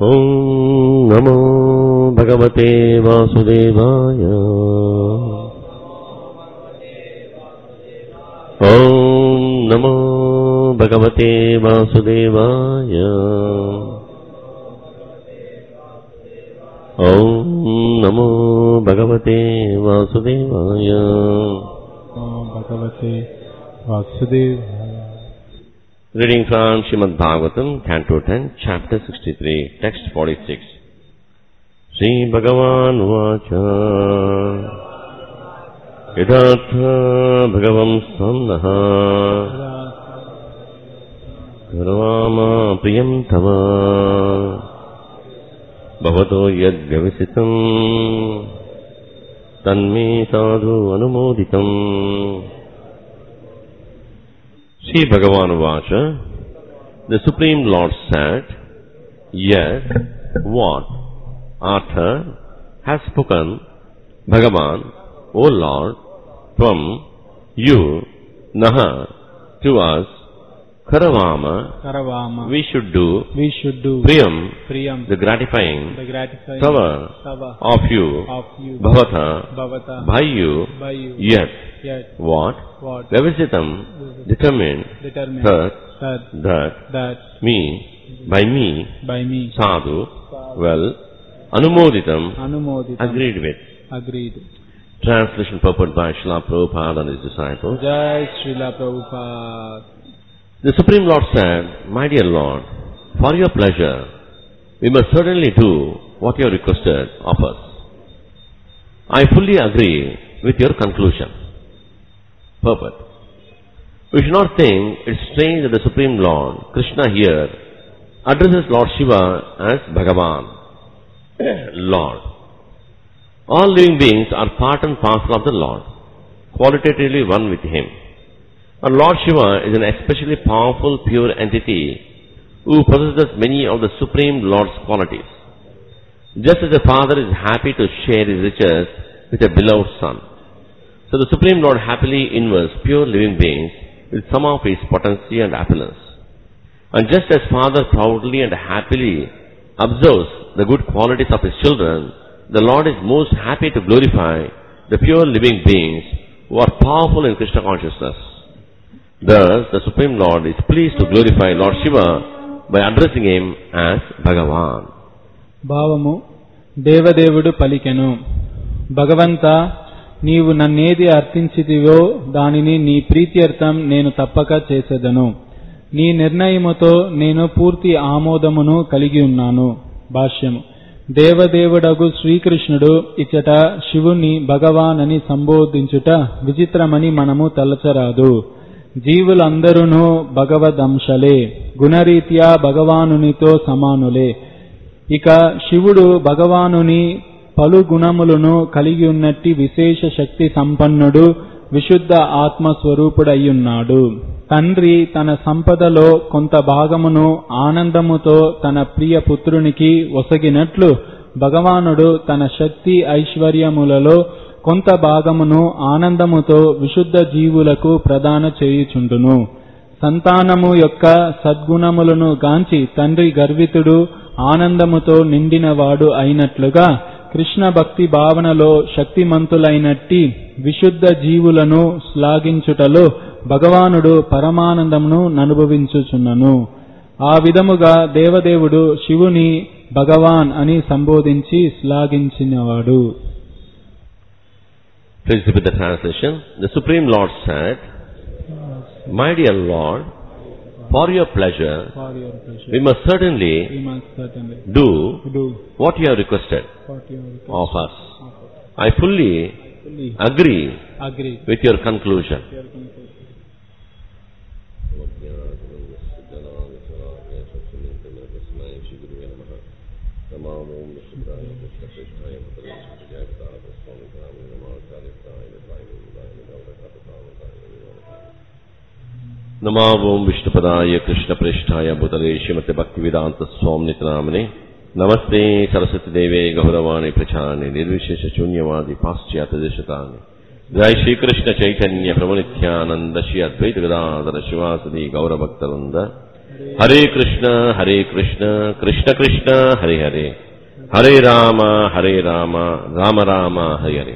ॐ नमो भगवते वासुदेवाय ॐ नमो भगवते वासुदेवाय ॐ नमो भगवते वासुदेवाय नमो भगवते वासुदेवाय Reading from Srimad Bhagavatam, Canto 10, Chapter 63, Text 46. Sri Bhagavan Vacha Yadhatha Bhagavam Sannaha Karvama Priyam Tava Bhavato Yad Vyavisitam Tanme Sadhu Anumoditam Sri Bhagavan Vacha, the Supreme Lord said, Yes, what? Arthur has spoken, Bhagavan, O Lord, from you, Naha, to us, Karavama, Karavama. we should do We should do Priyam, Priyam, the gratifying, the gratifying Tava, Tava of you, of you, Bhavata, Bhavata, by you, by you, yet, yet what? what Vyavisitam, determined, determined that, that that, that me, by me, by me sadhu, well, anumoditam, Anumoditam agreed with. agreed. Translation purport by Srila Prabhupada and his disciples. Jai Srila Prabhupada. The Supreme Lord said, My dear Lord, for your pleasure, we must certainly do what you have requested of us. I fully agree with your conclusion. Purport. We should not think it's strange that the Supreme Lord, Krishna here, addresses Lord Shiva as Bhagavan, Lord. All living beings are part and parcel of the Lord, qualitatively one with Him. And Lord Shiva is an especially powerful, pure entity who possesses many of the Supreme Lord's qualities. Just as a father is happy to share his riches with a beloved son, so the Supreme Lord happily invests pure living beings with some of his potency and opulence. And just as father proudly and happily observes the good qualities of his children, the Lord is most happy to glorify the pure living beings who are powerful in Krishna consciousness. Thus, the Supreme Lord is pleased to glorify Lord Shiva by addressing him as Bhagavan. భావము దేవదేవుడు పలికెను భగవంత నీవు నన్నేది అర్థించితివో దానిని నీ ప్రీత్యర్థం నేను తప్పక చేసేదను నీ నిర్ణయముతో నేను పూర్తి ఆమోదమును కలిగి ఉన్నాను భాష్యము దేవదేవుడగు శ్రీకృష్ణుడు ఇచ్చట శివుని భగవాన్ అని సంబోధించుట విచిత్రమని మనము తలచరాదు జీవులందరూ భగవదంశలే గుణరీత్యా భగవానునితో సమానులే ఇక శివుడు భగవానుని పలు గుణములను కలిగి ఉన్నట్టి విశేష శక్తి సంపన్నుడు విశుద్ధ ఆత్మస్వరూపుడయ్యున్నాడు తండ్రి తన సంపదలో కొంత భాగమును ఆనందముతో తన ప్రియ పుత్రునికి ఒసగినట్లు భగవానుడు తన శక్తి ఐశ్వర్యములలో కొంత భాగమును ఆనందముతో విశుద్ధ జీవులకు ప్రదాన చేయుచుండును సంతానము యొక్క సద్గుణములను గాంచి తండ్రి గర్వితుడు ఆనందముతో నిండినవాడు అయినట్లుగా కృష్ణ భక్తి భావనలో శక్తిమంతులైనట్టి విశుద్ధ జీవులను శ్లాఘించుటలో భగవానుడు పరమానందమును అనుభవించుచున్నను ఆ విధముగా దేవదేవుడు శివుని భగవాన్ అని సంబోధించి శ్లాఘించినవాడు Please repeat the translation. The Supreme Lord said, My dear Lord, for your pleasure, we must certainly do what you have requested of us. I fully agree agree with your conclusion. नमा ओम विष्णुपदाय कृष्णप्रेष्ठाय भूतले श्रीमते भक्तिवेदांत स्वामी नामने नमस्ते सरस्वती देवे गौरवाणी प्रचाने निर्विशेष शून्यवादी पाश्चात्य देशतानि जय श्री कृष्ण चैतन्य प्रभु नित्यानंद श्री अद्वैत Gadadhar शिवासदि गौरभक्तवृंद Hare Krishna, Hare Krishna, Krishna Krishna, Hare Hare. Hare Rama, Hare Rama, Rama Rama, Hare Hare.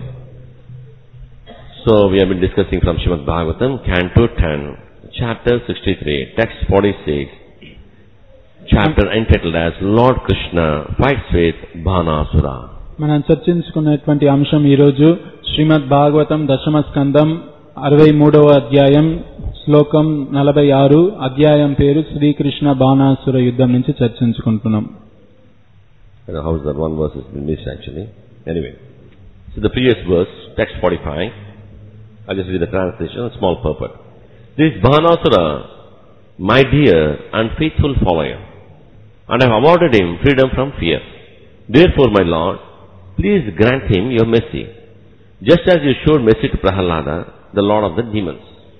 So we have been discussing from Srimad Bhagavatam, Canto 10, Chapter 63, Text 46, chapter entitled as Lord Krishna Fights with Bhanasura. మనం చర్చించుకున్నటువంటి అంశం ఈరోజు శ్రీమద్ భాగవతం దశమ స్కందం అరవై మూడవ అధ్యాయం శ్లోకం నలభై ఆరు అధ్యాయం పేరు శ్రీకృష్ణ బాణాసుర యుద్ధం నుంచి చర్చించుకుంటున్నాం I don't know how is that one verse has been missed actually. Anyway. So the previous verse, text 45, I'll just read the translation, a small purport. This Bhanasura, my dear and faithful follower, and I have awarded him freedom from fear. Therefore, my Lord, please grant him your mercy, just as you showed mercy to Prahalada, the Lord of the demons.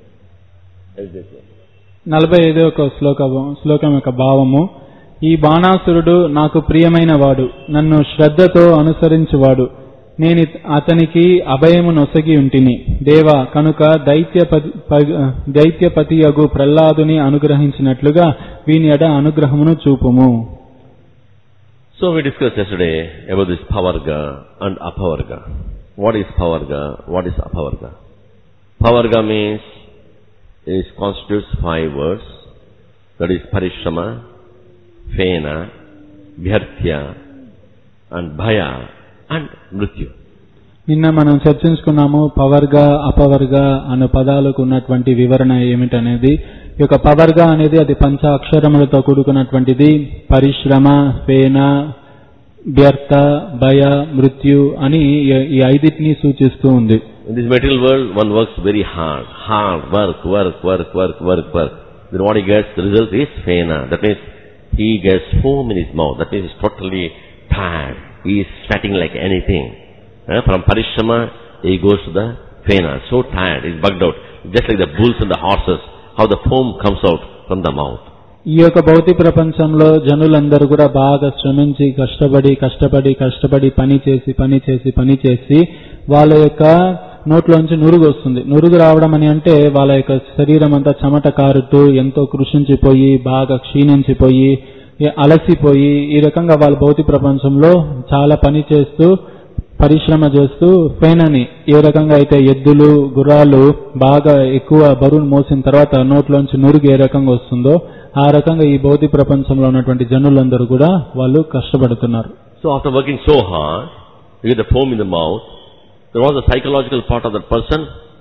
As they say. నలభై ఐదో ఒక శ్లోక శ్లోకం యొక్క భావము ఈ బాణాసురుడు నాకు ప్రియమైన వాడు నన్ను శ్రద్ధతో అనుసరించువాడు నేను ఇత- అతనికి అభయము నొసగి ఉంటిని దేవా కనుక దైత్యపతి ప- దైత్యపతియగు ప్రహ్లాదుని అనుగ్రహించినట్లుగా వీని ఎడ అనుగ్రహమును చూపుము So we discussed yesterday about this Pavarga and Apavarga. What is Pavarga? What is Apavarga? Pavarga means it constitutes five words. That is Parishrama, Fena, Bhyarthya, and Bhaya, and Mrityu. నిన్న మనం చర్చించుకున్నాము పవర్గా అపవర్గా అనే పదాలకు ఉన్నటువంటి వివరణ ఏమిటనేది ఈ యొక్క పవర్గా అనేది అది పంచ అక్షరములతో కూడుకున్నటువంటిది పరిశ్రమ ఫేన వ్యర్థ భయ మృత్యు అని ఈ- ఈ ఐదిటిని సూచిస్తూ ఉంది In this material world, one works very hard. Hard work, work, work, work, work, work. Then what he gets, the result is Fena. That means he gets foam in his mouth. That means he's totally tired. He is sweating like anything. Eh, From Parishrama, he goes to the Fena. So tired, he's bugged out. Just like the bulls and the horses, how the foam comes out from the mouth. ఈ యొక్క భౌతిక ప్రపంచంలో జనులందరూ కూడా బాగా శ్రమించి కష్టపడి కష్టపడి కష్టపడి పని చేసి పని చేసి పని చేసి వాళ్ళ యొక్క నోట్లోంచి నురుగు వస్తుంది నురుగు రావడం అని అంటే వాళ్ళ యొక్క శరీరం అంతా చెమట కారుతూ ఎంతో కృషించిపోయి బాగా క్షీణించిపోయి ఏ- అలసిపోయి ఈ రకంగా వాళ్ళ భౌతిక ప్రపంచంలో చాలా పని చేస్తూ పరిశ్రమ చేస్తూ ఫేనని ఏ రకంగా అయితే ఎద్దులు గుర్రాలు బాగా ఎక్కువ బరువును మోసిన తర్వాత నోట్లోంచి నురుగు ఏ రకంగా వస్తుందో ఆ రకంగా ఈ భౌతిక ప్రపంచంలో ఉన్నటువంటి జనులందరూ కూడా వాళ్ళు కష్టపడుతున్నారు So after working so hard, you get the foam in the mouth. There was a psychological part of that person,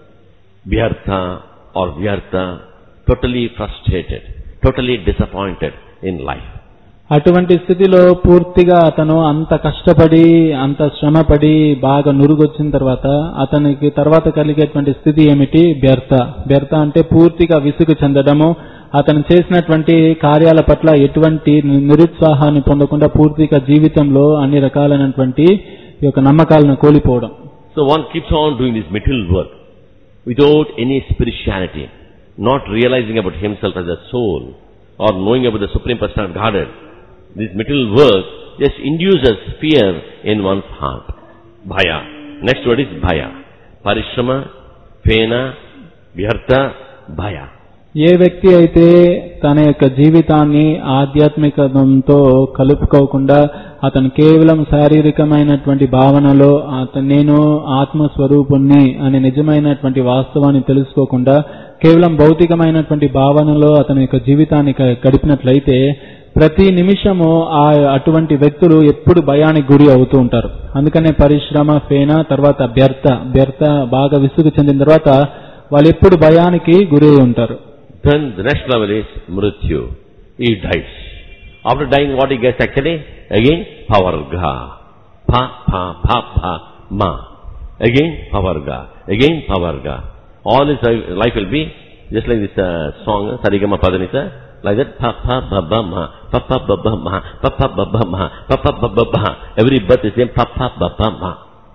vyartha or vyartha, totally frustrated, totally disappointed in life. అటువంటి స్థితిలో పూర్తిగా అతను అంత కష్టపడి అంత శ్రమపడి బాగా నురుగొచ్చిన తర్వాత అతనికి తర్వాత కలిగేటువంటి స్థితి ఏమిటి వ్యర్థ వ్యర్థ అంటే పూర్తిగా విసుగు చెందడము అతను చేసినటువంటి కార్యాల పట్ల ఎటువంటి ని- నిరుత్సాహాన్ని పొందకుండా పూర్తిగా జీవితంలో అన్ని రకాలైనటువంటి ఈ యొక్క నమ్మకాలను కోల్పోవడం So one keeps on doing this material work without any spirituality, not realizing about himself as a soul or knowing about the Supreme Personality of Godhead. This material work just induces fear in one's heart. Bhaya. Next word is bhaya. Parishrama, Fena, Vyartha, Bhaya. ఏ వ్యక్తి అయితే తన యొక్క జీవితాన్ని ఆధ్యాత్మికతంతో కలుపుకోకుండా అతను కేవలం శారీరకమైనటువంటి భావనలో అతను నేను ఆత్మస్వరూపుణ్ణి అనే నిజమైనటువంటి వాస్తవాన్ని తెలుసుకోకుండా కేవలం భౌతికమైనటువంటి భావనలో అతని యొక్క జీవితాన్ని గ- గడిపినట్లయితే ప్రతి నిమిషము ఆ అటువంటి వ్యక్తులు ఎప్పుడు భయానికి గురి అవుతూ ఉంటారు అందుకనే పరిశ్రమ ఫేన తర్వాత వ్యర్థ వ్యర్థ బాగా విసుగు చెందిన తర్వాత వాళ్ళు ఎప్పుడు భయానికి గురి అయి ఉంటారు Then the next level is Mrityu. He dies. After dying, what he gets actually? Again, Pavarga. Pa, pa, pa, pa, ma. Again, Pavarga. Again, Pavarga. All his life life will be just like this uh, song, Sarigama Padanisa, like that, pa, pa, ba, ba, ma, pa, pa, ba, ba, ma, pa, pa, ba, ba, ma, pa, pa, ba, ba, ma. Every birth is same, pa, pa, ba, ba, ma.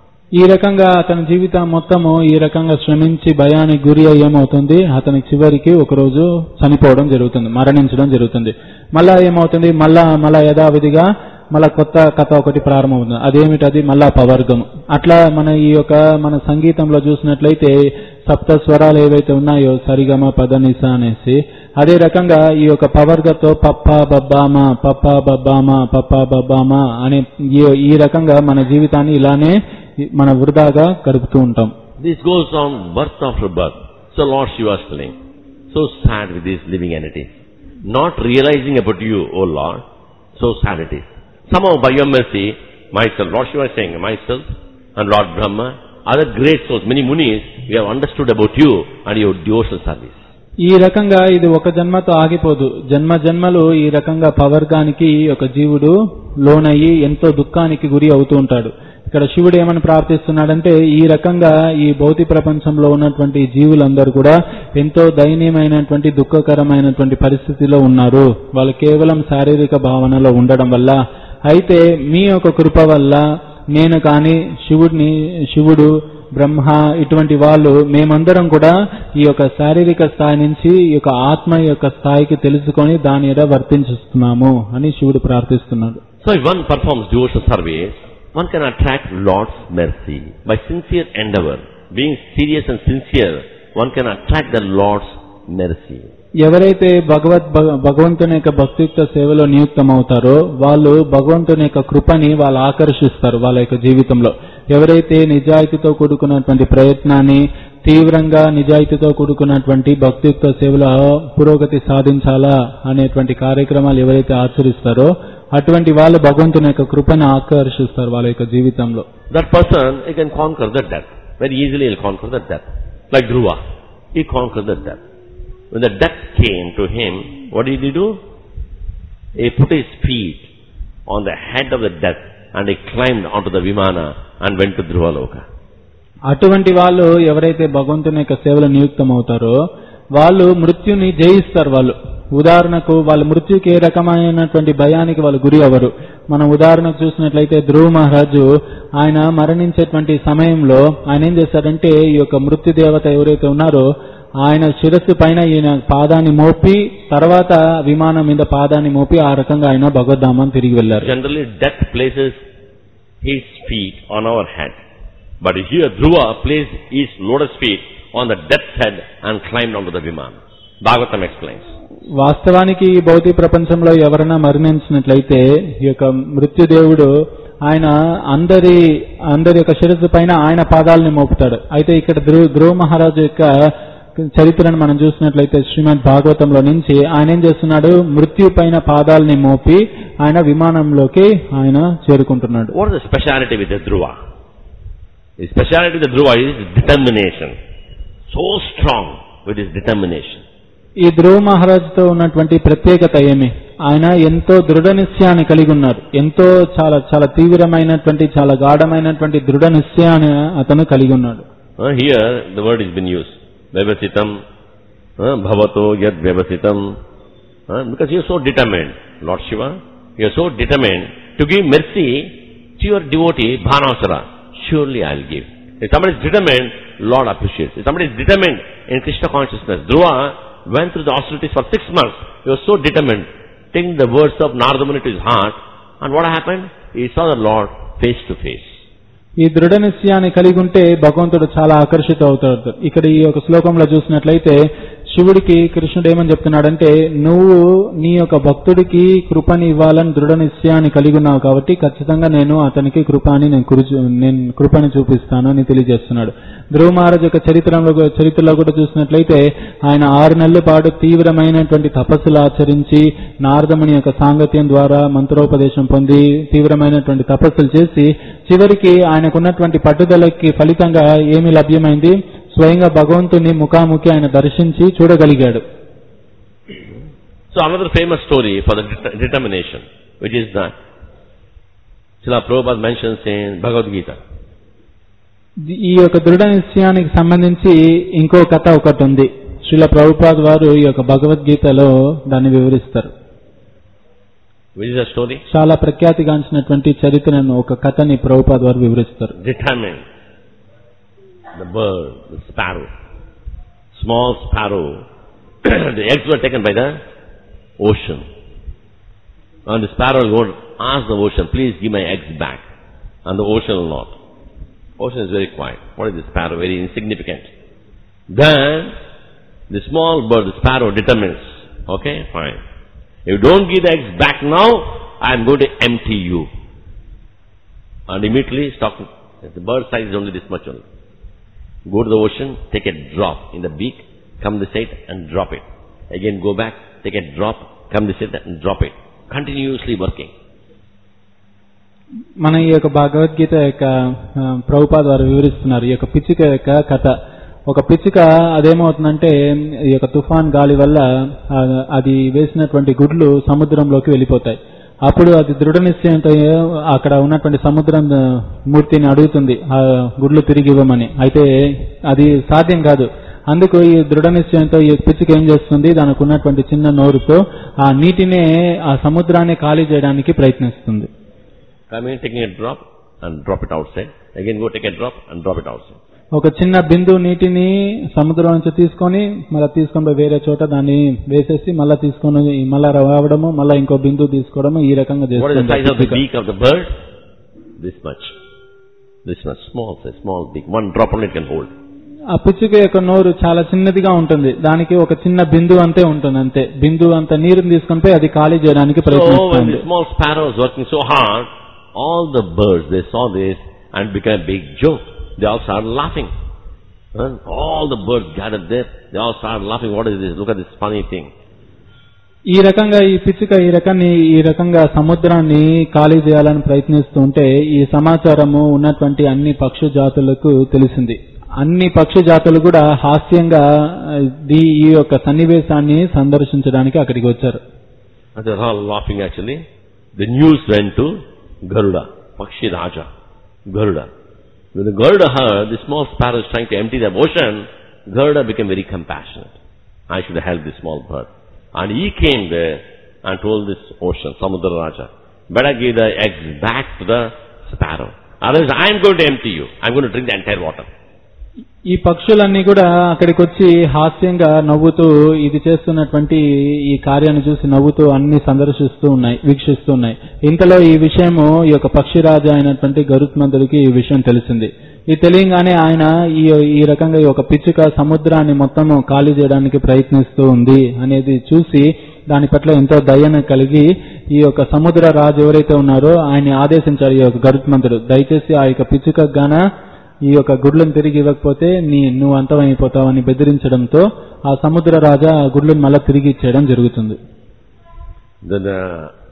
ఈ రకంగా అతని జీవితం మొత్తము ఈ రకంగా శ్రమించి భయానికి గురి అయ్యి ఏమవుతుంది అతని చివరికి ఒకరోజు చనిపోవడం జరుగుతుంది మరణించడం జరుగుతుంది మళ్ళా ఏమవుతుంది మళ్ళా మళ్ళా యథావిధిగా మళ్ళా కొత్త కథ ఒకటి ప్రారంభమవుతుంది అదేమిటి అది మళ్ళా పవర్గం అట్లా మన ఈ యొక్క మన సంగీతంలో చూసినట్లయితే సప్త స్వరాలు ఏవైతే ఉన్నాయో సరిగమ పదనిస అనేసి అదే రకంగా ఈ యొక్క పవర్ తో పప్ప బబ్బామా పప్ప బబ్బామా పప్ప బబ్బామా అనే ఈ- ఈ రకంగా మన జీవితాన్ని ఇలానే మన వృధాగా గడుపుతూ ఉంటాం This goes on birth after birth. So Lord Shiva is telling, so sad with these living entities. Not realizing about you, O Lord, so sad it is. Somehow by your mercy, myself, Lord Shiva is saying, myself and Lord Brahma, other great souls, many munis, we have understood about you and your devotional service. ఈ రకంగా ఇది ఒక జన్మతో ఆగిపోదు జన్మ జన్మలు ఈ రకంగా పవర్గానికి ఒక జీవుడు లోనయ్యి ఎంతో దుఃఖానికి గురి అవుతూ ఉంటాడు ఇక్కడ శివుడు ఏమని ప్రార్థిస్తున్నాడంటే ఈ రకంగా ఈ భౌతిక ప్రపంచంలో ఉన్నటువంటి జీవులందరూ కూడా ఎంతో దయనీయమైనటువంటి దుఃఖకరమైనటువంటి పరిస్థితిలో ఉన్నారు వాళ్ళు కేవలం శారీరక భావనలో ఉండడం వల్ల అయితే మీ యొక్క కృప వల్ల నేను కానీ శివుడిని శివుడు బ్రహ్మ ఇటువంటి వాళ్ళు మేమందరం కూడా ఈ యొక్క శారీరక స్థాయి నుంచి ఈ యొక్క ఆత్మ యొక్క స్థాయికి తెలుసుకొని దాని ఎడ వర్తించుస్తున్నాము అని శివుడు ప్రార్థిస్తున్నాడు So if one performs devotional service, one can attract Lord's mercy. By sincere endeavor, being serious and sincere, one can attract the Lord's mercy. ఎవరైతే భగవద్ భగ- భగవంతుని యొక్క భక్తియుక్త సేవలో నియుక్తమవుతారో వాళ్ళు భగవంతుని యొక్క కృపని వాళ్ళు ఆకర్షిస్తారు వాళ్ళ యొక్క జీవితంలో ఎవరైతే నిజాయితీతో కూడుకున్నటువంటి ప్రయత్నాన్ని తీవ్రంగా నిజాయితీతో కూడుకున్నటువంటి భక్తియుక్త సేవలో పురోగతి సాధించాలా అనేటువంటి కార్యక్రమాలు ఎవరైతే ఆచరిస్తారో అటువంటి వాళ్ళు భగవంతుని యొక్క కృపను ఆకర్షిస్తారు వాళ్ళ యొక్క జీవితంలో That person, he can conquer the death. Very easily he'll conquer the death. Like Dhruva, he conquered the death. When the death came to him, what did he do? He put his feet on the head of the death and he climbed onto the Vimana and went to Dhruvaloka. అటువంటి వాళ్ళు ఎవరైతే భగవంతుని యొక్క సేవలో నియుక్తమవుతారో వాళ్ళు మృత్యుని జయిస్తారు వాళ్ళు ఉదాహరణకు వాళ్ళ మృత్యుకి ఏ రకమైనటువంటి భయానికి వాళ్ళు గురి అవ్వరు మనం ఉదాహరణకు చూసినట్లయితే ధ్రువ మహారాజు ఆయన మరణించేటువంటి సమయంలో ఆయన ఏం చేశారంటే ఈ యొక్క మృత్యు దేవత ఎవరైతే ఉన్నారో ఆయన శిరస్సు పైన ఈయన పాదాన్ని మోపి తర్వాత విమానం మీద పాదాన్ని మోపి ఆ రకంగా ఆయన భగవద్ధామం తిరిగి వెళ్లారు Generally, death places his feet on our head. But here Dhruva placed his lotus feet on the death's head and climbed onto the Vimana. Bhagavatam explains. వాస్తవానికి ఈ భౌతిక ప్రపంచంలో ఎవరైనా మరణించినట్లయితే ఈ యొక్క మృత్యుదేవుడు ఆయన అందరి అందరి యొక్క శిరస్సు పైన ఆయన పాదాలని మోపుతాడు అయితే ఇక్కడ ధ్రువ ధ్రువ మహారాజు యొక్క చరిత్రను మనం చూసినట్లయితే శ్రీమద్ భాగవతంలో నుంచి ఆయన ఏం చేస్తున్నాడు మృత్యు పైన పాదాలని మోపి ఆయన విమానంలోకి ఆయన చేరుకుంటున్నాడు What is the speciality with the Dhruva? The speciality with the Dhruva is determination. So strong with his determination. ఈ ధ్రువ మహారాజుతో ఉన్నటువంటి ప్రత్యేకత ఏమి ఆయన ఎంతో దృఢ నిశ్చయాన్ని కలిగి ఉన్నారు ఎంతో చాలా చాలా తీవ్రమైనటువంటి చాలా గాఢమైనటువంటి దృఢ నిశ్చయాన్ని అతను కలిగి ఉన్నాడు Uh, here the word has been used. Vyavasitam, uh, bhavato yad vyavasitam. Uh, because you are so determined, Lord Shiva, you are so determined to give mercy to your devotee, Bhanasara. Surely I will give. If somebody is determined, Lord appreciates. If somebody is determined in Krishna consciousness, Dhruva went through the austerities for six months. He was so determined, taking the words of Narada Muni to his heart. And what happened? He saw the Lord face to face. ఈ దృఢ నిశ్చయాన్ని కలిగి ఉంటే భగవంతుడు చాలా ఆకర్షిత అవుతాడు ఇక్కడ ఈ యొక్క శ్లోకంలో చూసినట్లయితే శివుడికి కృష్ణుడు ఏమని చెప్తున్నాడంటే నువ్వు నీ యొక్క భక్తుడికి కృపని ఇవ్వాలని దృఢ నిశ్చయాన్ని కలిగి ఉన్నావు కాబట్టి ఖచ్చితంగా నేను అతనికి కృపాని నేను కురుచు నేను కృపని చూపిస్తాను అని తెలియజేస్తున్నాడు ధ్రువ మహారాజ్ యొక్క చరిత్రలో చరిత్రలో కూడా చూసినట్లయితే ఆయన ఆరు నెలల పాటు తీవ్రమైనటువంటి తపస్సులు ఆచరించి నారదముని యొక్క సాంగత్యం ద్వారా మంత్రోపదేశం పొంది తీవ్రమైనటువంటి తపస్సులు చేసి చివరికి ఆయనకున్నటువంటి పట్టుదలకి ఫలితంగా ఏమి లభ్యమైంది స్వయంగా భగవంతుని ముఖాముఖి ఆయన దర్శించి చూడగలిగాడు So another famous story for the det- determination, which is that Srila Prabhupada mentions in Bhagavad Gita. ఈ యొక్క దృఢ నిశ్చయానికి సంబంధించి ఇంకో కథ ఒకటి ఉంది శ్రీల ప్రభుపాద్ వారు ఈ యొక్క భగవద్గీతలో దాన్ని వివరిస్తారు Which is the story? చాలా ప్రఖ్యాతిగాంచినటువంటి చరిత్రను ఒక కథని ప్రభుపాద్ వారు వివరిస్తారు Determined. The bird, the sparrow. Small sparrow. the eggs were taken by the ocean. And the sparrow will go and ask the ocean, please give my eggs back. And the ocean will not. Ocean is very quiet. What is the sparrow? Very insignificant. Then, the small bird, the sparrow determines, Okay, fine. If you don't give the eggs back now, I am going to empty you. And immediately stop. The bird size is only this much only. Go to the ocean, take a drop in the beak, come this side and drop it. Again go back, take a drop, come this side and drop it. Continuously working. మన ఈ యొక్క భగవద్గీత యొక్క ఆ, ప్రభుపాద వారు వివరిస్తున్నారు ఈ యొక్క పిచ్చుక యొక్క కథ ఒక పిచ్చుక అదేమవుతుందంటే ఈ యొక్క తుఫాన్ గాలి వల్ల ఆ, అది వేసినటువంటి గుడ్లు సముద్రంలోకి వెళ్ళిపోతాయి అప్పుడు అది దృఢ నిశ్చయంతో అక్కడ ఉన్నటువంటి సముద్రం ఆ, మూర్తిని అడుగుతుంది ఆ గుడ్లు తిరిగి ఇవ్వమని అయితే అది సాధ్యం కాదు అందుకు ఈ దృఢ నిశ్చయంతో ఈ పిచ్చుక ఏం చేస్తుంది దానికి ఉన్నటువంటి చిన్న నోరుతో ఆ నీటినే ఆ సముద్రాన్ని ఖాళీ చేయడానికి ప్రయత్నిస్తుంది Come in, taking a drop and drop it outside. Again go take a drop and drop it outside. ఒక చిన్న బిందు నీటిని సముద్రం నుంచి తీసుకొని మళ్ళీ తీసుకొని పోయి వేరే చోట దాన్ని వేసేసి మళ్ళీ తీసుకొని మళ్ళా రావడము మళ్ళీ ఇంకో బిందు తీసుకోవడము ఈ రకంగా What is the size of the చేస్తుంది beak of the bird? This much. This much. Small, size, small beak. One drop only it can hold. ఆ పిచ్చుక యొక్క నోరు చాలా చిన్నదిగా ఉంటుంది దానికి ఒక చిన్న బిందు అంతే ఉంటుంది అంతే బిందు అంత నీరుని తీసుకొని పోయి అది ఖాళీ చేయడానికి So when ప్రయత్నిస్తుంది the small sparrow was working so hard, all the birds, they saw this and became a big joke. They all started laughing. And all the birds gathered there. They all started laughing. What is this? Look at this funny thing. ఈ రకంగా ఈ పిచ్చుక ఈ రకాన్ని ఈ రకంగా సముద్రాన్ని ఖాళీ చేయాలని ప్రయత్నిస్తూ ఉంటే ఈ సమాచారము ఉన్నటువంటి అన్ని పక్షు జాతులకు తెలిసింది అన్ని పక్షు జాతులు కూడా హాస్యంగా ఆ, దీ ఈ యొక్క సన్నివేశాన్ని సందర్శించడానికి అక్కడికి వచ్చారు And they were all laughing actually. The news went to Garuda, Pakshi Raja, Garuda. When the Garuda heard the small sparrow is trying to empty the ocean, Garuda became very compassionate. I should help this small bird. And he came there and told this ocean, Samudra Raja, better give the eggs back to the sparrow. Otherwise I am going to empty you. I am going to drink the entire water. ఈ పక్షులన్నీ కూడా అక్కడికి వచ్చి హాస్యంగా నవ్వుతూ ఇది చేస్తున్నటువంటి ఈ కార్యాన్ని చూసి నవ్వుతూ అన్ని సందర్శిస్తూ ఉన్నాయి వీక్షిస్తూ ఉన్నాయి ఇంతలో ఈ విషయము ఈ యొక్క పక్షిరాజు అయినటువంటి గరుత్మంతుడికి ఈ విషయం తెలిసింది ఈ తెలియగానే ఆయన ఈ ఈ రకంగా ఈ ఒక పిచ్చుక సముద్రాన్ని మొత్తము ఖాళీ చేయడానికి ప్రయత్నిస్తూ ఉంది అనేది చూసి దాని పట్ల ఎంతో దయను కలిగి ఈ యొక్క సముద్ర రాజు ఎవరైతే ఉన్నారో ఆయన్ని ఆదేశించారు ఈ యొక్క గరుత్మంతుడు దయచేసి ఆ యొక్క పిచ్చుక గాన ఈ యొక్క గుడ్లను తిరిగి ఇవ్వకపోతే నీ నువ్వు అంతమైపోతావని బెదిరించడంతో ఆ సముద్ర రాజా ఆ గుడ్లను మళ్ళా తిరిగి ఇచ్చేయడం జరుగుతుంది Then the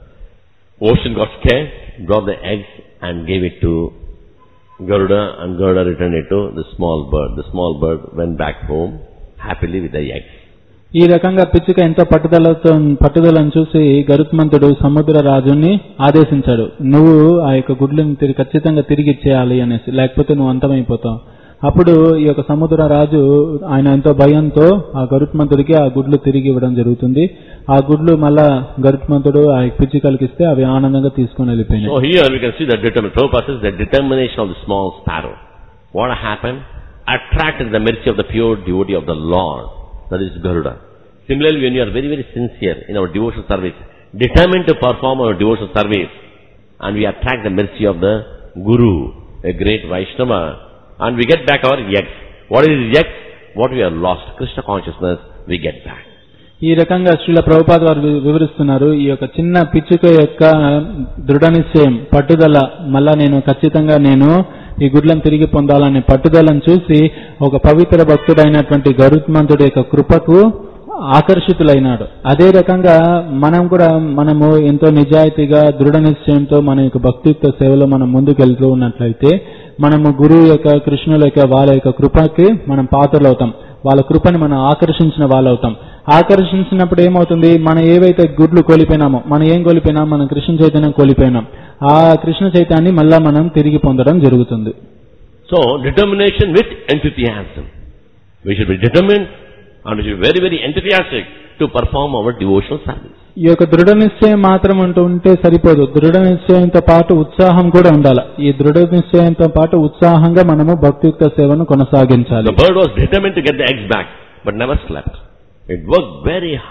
ocean got scared, brought the eggs and gave it to Garuda and Garuda returned it to the small bird. The small bird went back home happily with the eggs. ఈ రకంగా పిచ్చుక ఎంతో పట్టుదలతో పట్టుదలను చూసి గరుత్మంతుడు సముద్ర రాజుని ఆదేశించాడు నువ్వు ఆ యొక్క గుడ్లను తిరిగి ఖచ్చితంగా తిరిగి ఇచ్చేయాలి అనేసి లేకపోతే నువ్వు అంతమైపోతావు అప్పుడు ఈ యొక్క సముద్ర రాజు ఆయన ఎంతో భయంతో ఆ గరుత్మంతుడికి ఆ గుడ్లు తిరిగి ఇవ్వడం జరుగుతుంది ఆ గుడ్లు మళ్ళా గరుత్మంతుడు ఆ పిచ్చుకలకి ఇస్తే అవి ఆనందంగా తీసుకొని వెళ్ళిపోయినాయి So here we can see the determination. Prabhupada says the determination of the small sparrow. What happened? Attracted the mercy of the pure devotee of the Lord. That is Garuda. Similarly, when you are very, very sincere in our devotional service, determined to perform our devotional service, and we attract the mercy of the Guru, a great Vaishnava, and we get back our eggs. What is eggs? What we have lost, Krishna consciousness, we get back. ఈ రకంగా శ్రీల ప్రభుపాద వారు వి- వివరిస్తున్నారు ఈ యొక్క చిన్న పిచ్చుక యొక్క దృఢ నిశ్చయం పట్టుదల మళ్ళా నేను ఖచ్చితంగా నేను ఈ గుడ్లను తిరిగి పొందాలనే పట్టుదలను చూసి ఒక పవిత్ర భక్తుడైనటువంటి గరుత్మంతుడి యొక్క కృపకు ఆకర్షితులైనాడు అదే రకంగా మనం కూడా మనము ఎంతో నిజాయితీగా దృఢ నిశ్చయంతో మన యొక్క భక్తిత్వ సేవలో మనం ముందుకెళ్తూ ఉన్నట్లయితే మనము గురువు యొక్క కృష్ణుల యొక్క వాళ్ళ యొక్క కృపకి మనం పాత్రలవుతాం వాళ్ళ కృపని మనం ఆకర్షించిన వాళ్ళవుతాం ఆకర్షించినప్పుడు ఏమవుతుంది మనం ఏవైతే గుడ్లు కోల్పోయినామో మనం ఏం కోల్పోయినాం మనం కృష్ణ చైతన్యం కోల్పోయినాం ఆ కృష్ణ చైతన్యాన్ని మళ్ళా మనం తిరిగి పొందడం జరుగుతుంది So, determination with enthusiasm. We should be determined and we should be very, very enthusiastic to perform our devotional service. ఈ యొక్క దృఢ నిశ్చయం మాత్రం ఉంటూ ఉంటే సరిపోదు దృఢ నిశ్చయంతో పాటు ఉత్సాహం కూడా ఉండాలి ఈ దృఢ నిశ్చయంతో పాటు ఉత్సాహంగా మనము భక్తియుక్త సేవను కొనసాగించాలి The bird was determined to get the eggs back, but never slept. It worked very hard.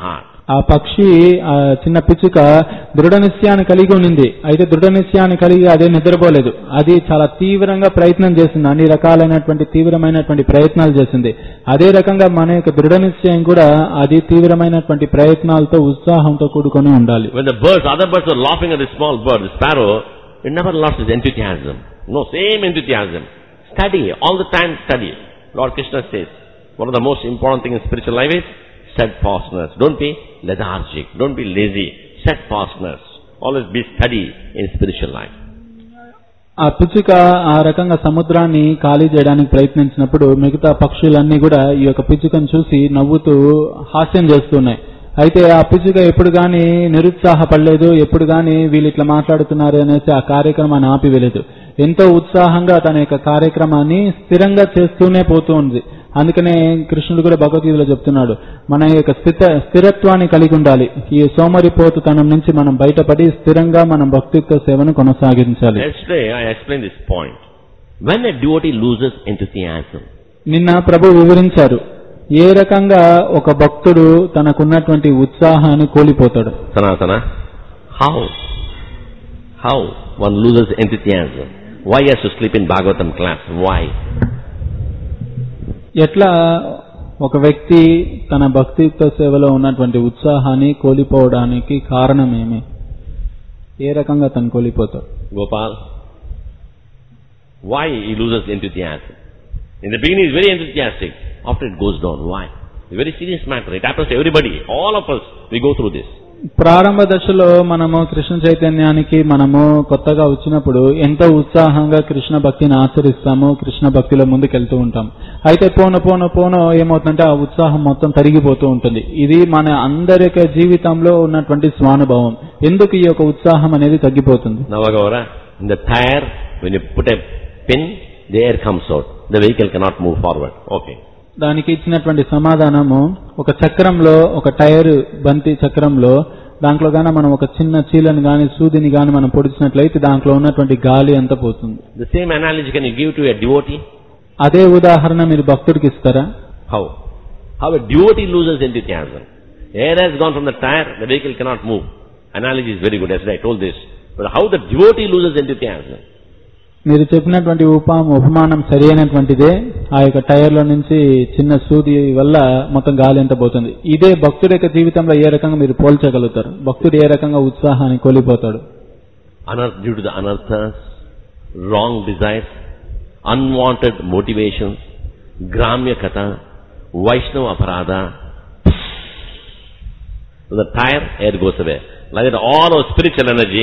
ఆ పక్షి ఆ చిన్న పిచ్చుక దృఢ నిశ్చయాన్ని కలిగి ఉండింది అయితే దృఢ నిశ్చయాన్ని కలిగి అదే నిద్రపోలేదు అది చాలా తీవ్రంగా ప్రయత్నం చేసింది అన్ని రకాలైనటువంటి తీవ్రమైనటువంటి ప్రయత్నాలు చేసింది అదే రకంగా మన యొక్క దృఢ నిశ్చయం కూడా అది తీవ్రమైనటువంటి ప్రయత్నాలతో ఉత్సాహంతో కూడుకొని ఉండాలి When the birds, other birds were laughing at the small bird, the sparrow, it never lost its enthusiasm. No, same enthusiasm. Study, all the time study. Lord Krishna says, one of the most important things in spiritual life is steadfastness. Don't be lethargic. Don't be lazy. Steadfastness. Always be steady in spiritual life. ఆ పిచ్చుక ఆ రకంగా సముద్రాన్ని ఖాళీ చేయడానికి ప్రయత్నించినప్పుడు మిగతా పక్షులన్నీ కూడా ఈ యొక్క పిచ్చుకను చూసి నవ్వుతూ హాస్యం చేస్తున్నాయి అయితే ఆ పిచ్చుక ఎప్పుడు గాని నిరుత్సాహపడలేదు ఎప్పుడు గాని వీళ్ళు ఇట్లా మాట్లాడుతున్నారు అనేసి ఆ కార్యక్రమాన్ని ఆపివేయలేదు ఎంతో ఉత్సాహంగా తన యొక్క కార్యక్రమాన్ని స్థిరంగా చేస్తూనే పోతూ ఉంది అందుకనే కృష్ణుడు కూడా భగవద్గీతలో చెప్తున్నాడు మన యొక్క స్థిత స్థిరత్వాన్ని కలిగి ఉండాలి ఈ సోమరిపోతుతనం నుంచి మనం బయటపడి స్థిరంగా మనం భక్తియుక్త సేవను కొనసాగించాలి Yesterday I explained this point. When a devotee loses enthusiasm, నిన్న ప్రభు వివరించారు ఏ రకంగా ఒక భక్తుడు తనకున్నటువంటి ఉత్సాహాన్ని కోల్పోతాడు Sanatana, how? How one loses enthusiasm? Why he has to sleep in Bhagavatam class? Why? ఎట్లా ఒక వ్యక్తి తన భక్తియుక్త సేవలో ఉన్నటువంటి ఉత్సాహాన్ని కోల్పోవడానికి కారణం ఏమి ఏ రకంగా తను కోల్పోతాడు Gopal? Why he loses enthusiasm? In the beginning he is very enthusiastic. After it goes down. Why? It's a very serious matter. It happens to everybody. All of us, we go through this. ప్రారంభ దశలో మనము కృష్ణ చైతన్యానికి మనము కొత్తగా వచ్చినప్పుడు ఎంతో ఉత్సాహంగా కృష్ణ భక్తిని ఆచరిస్తాము కృష్ణ భక్తిలో ముందుకెళ్తూ ఉంటాం అయితే పోను పోను పోను ఏమవుతుందంటే ఆ ఉత్సాహం మొత్తం తరిగిపోతూ ఉంటుంది ఇది మన అందరి యొక్క జీవితంలో ఉన్నటువంటి స్వానుభవం ఎందుకు ఈ యొక్క ఉత్సాహం అనేది తగ్గిపోతుంది Navagavara, in the tire, when you put a pin, the air comes out. The vehicle cannot move forward. Okay. దానికి ఇచ్చినటువంటి సమాధానము ఒక చక్రంలో ఒక టైర్ బంతి చక్రంలో దాంట్లో గాన మనం ఒక చిన్న చీలను గాని సూదిని గాని మనం పొడిచినట్లయితే దాంట్లో ఉన్నటువంటి గాలి అంతా పోతుంది The same analogy can you give to a devotee? అదే ఉదాహరణ మీరు భక్తుడికి ఇస్తారా How? How a devotee loses enthusiasm. Air has gone from the tire, the vehicle cannot move. Analogy is very good, yesterday I told this. But how the devotee loses enthusiasm? మీరు చెప్పినటువంటి ఉపా ఉపమానం సరి అయినటువంటిదే ఆ యొక్క టైర్లో నుంచి చిన్న సూది వల్ల మొత్తం గాలి ఎంత పోతుంది ఇదే భక్తుడి యొక్క జీవితంలో ఏ రకంగా మీరు పోల్చగలుగుతారు భక్తుడు ఏ రకంగా ఉత్సాహాన్ని కోల్పోతాడు Anarth, due to the anarthas, wrong desires, unwanted motivations, gramya kata, Vaishnava aparada, the tire, air goes away. Like that all our spiritual energy,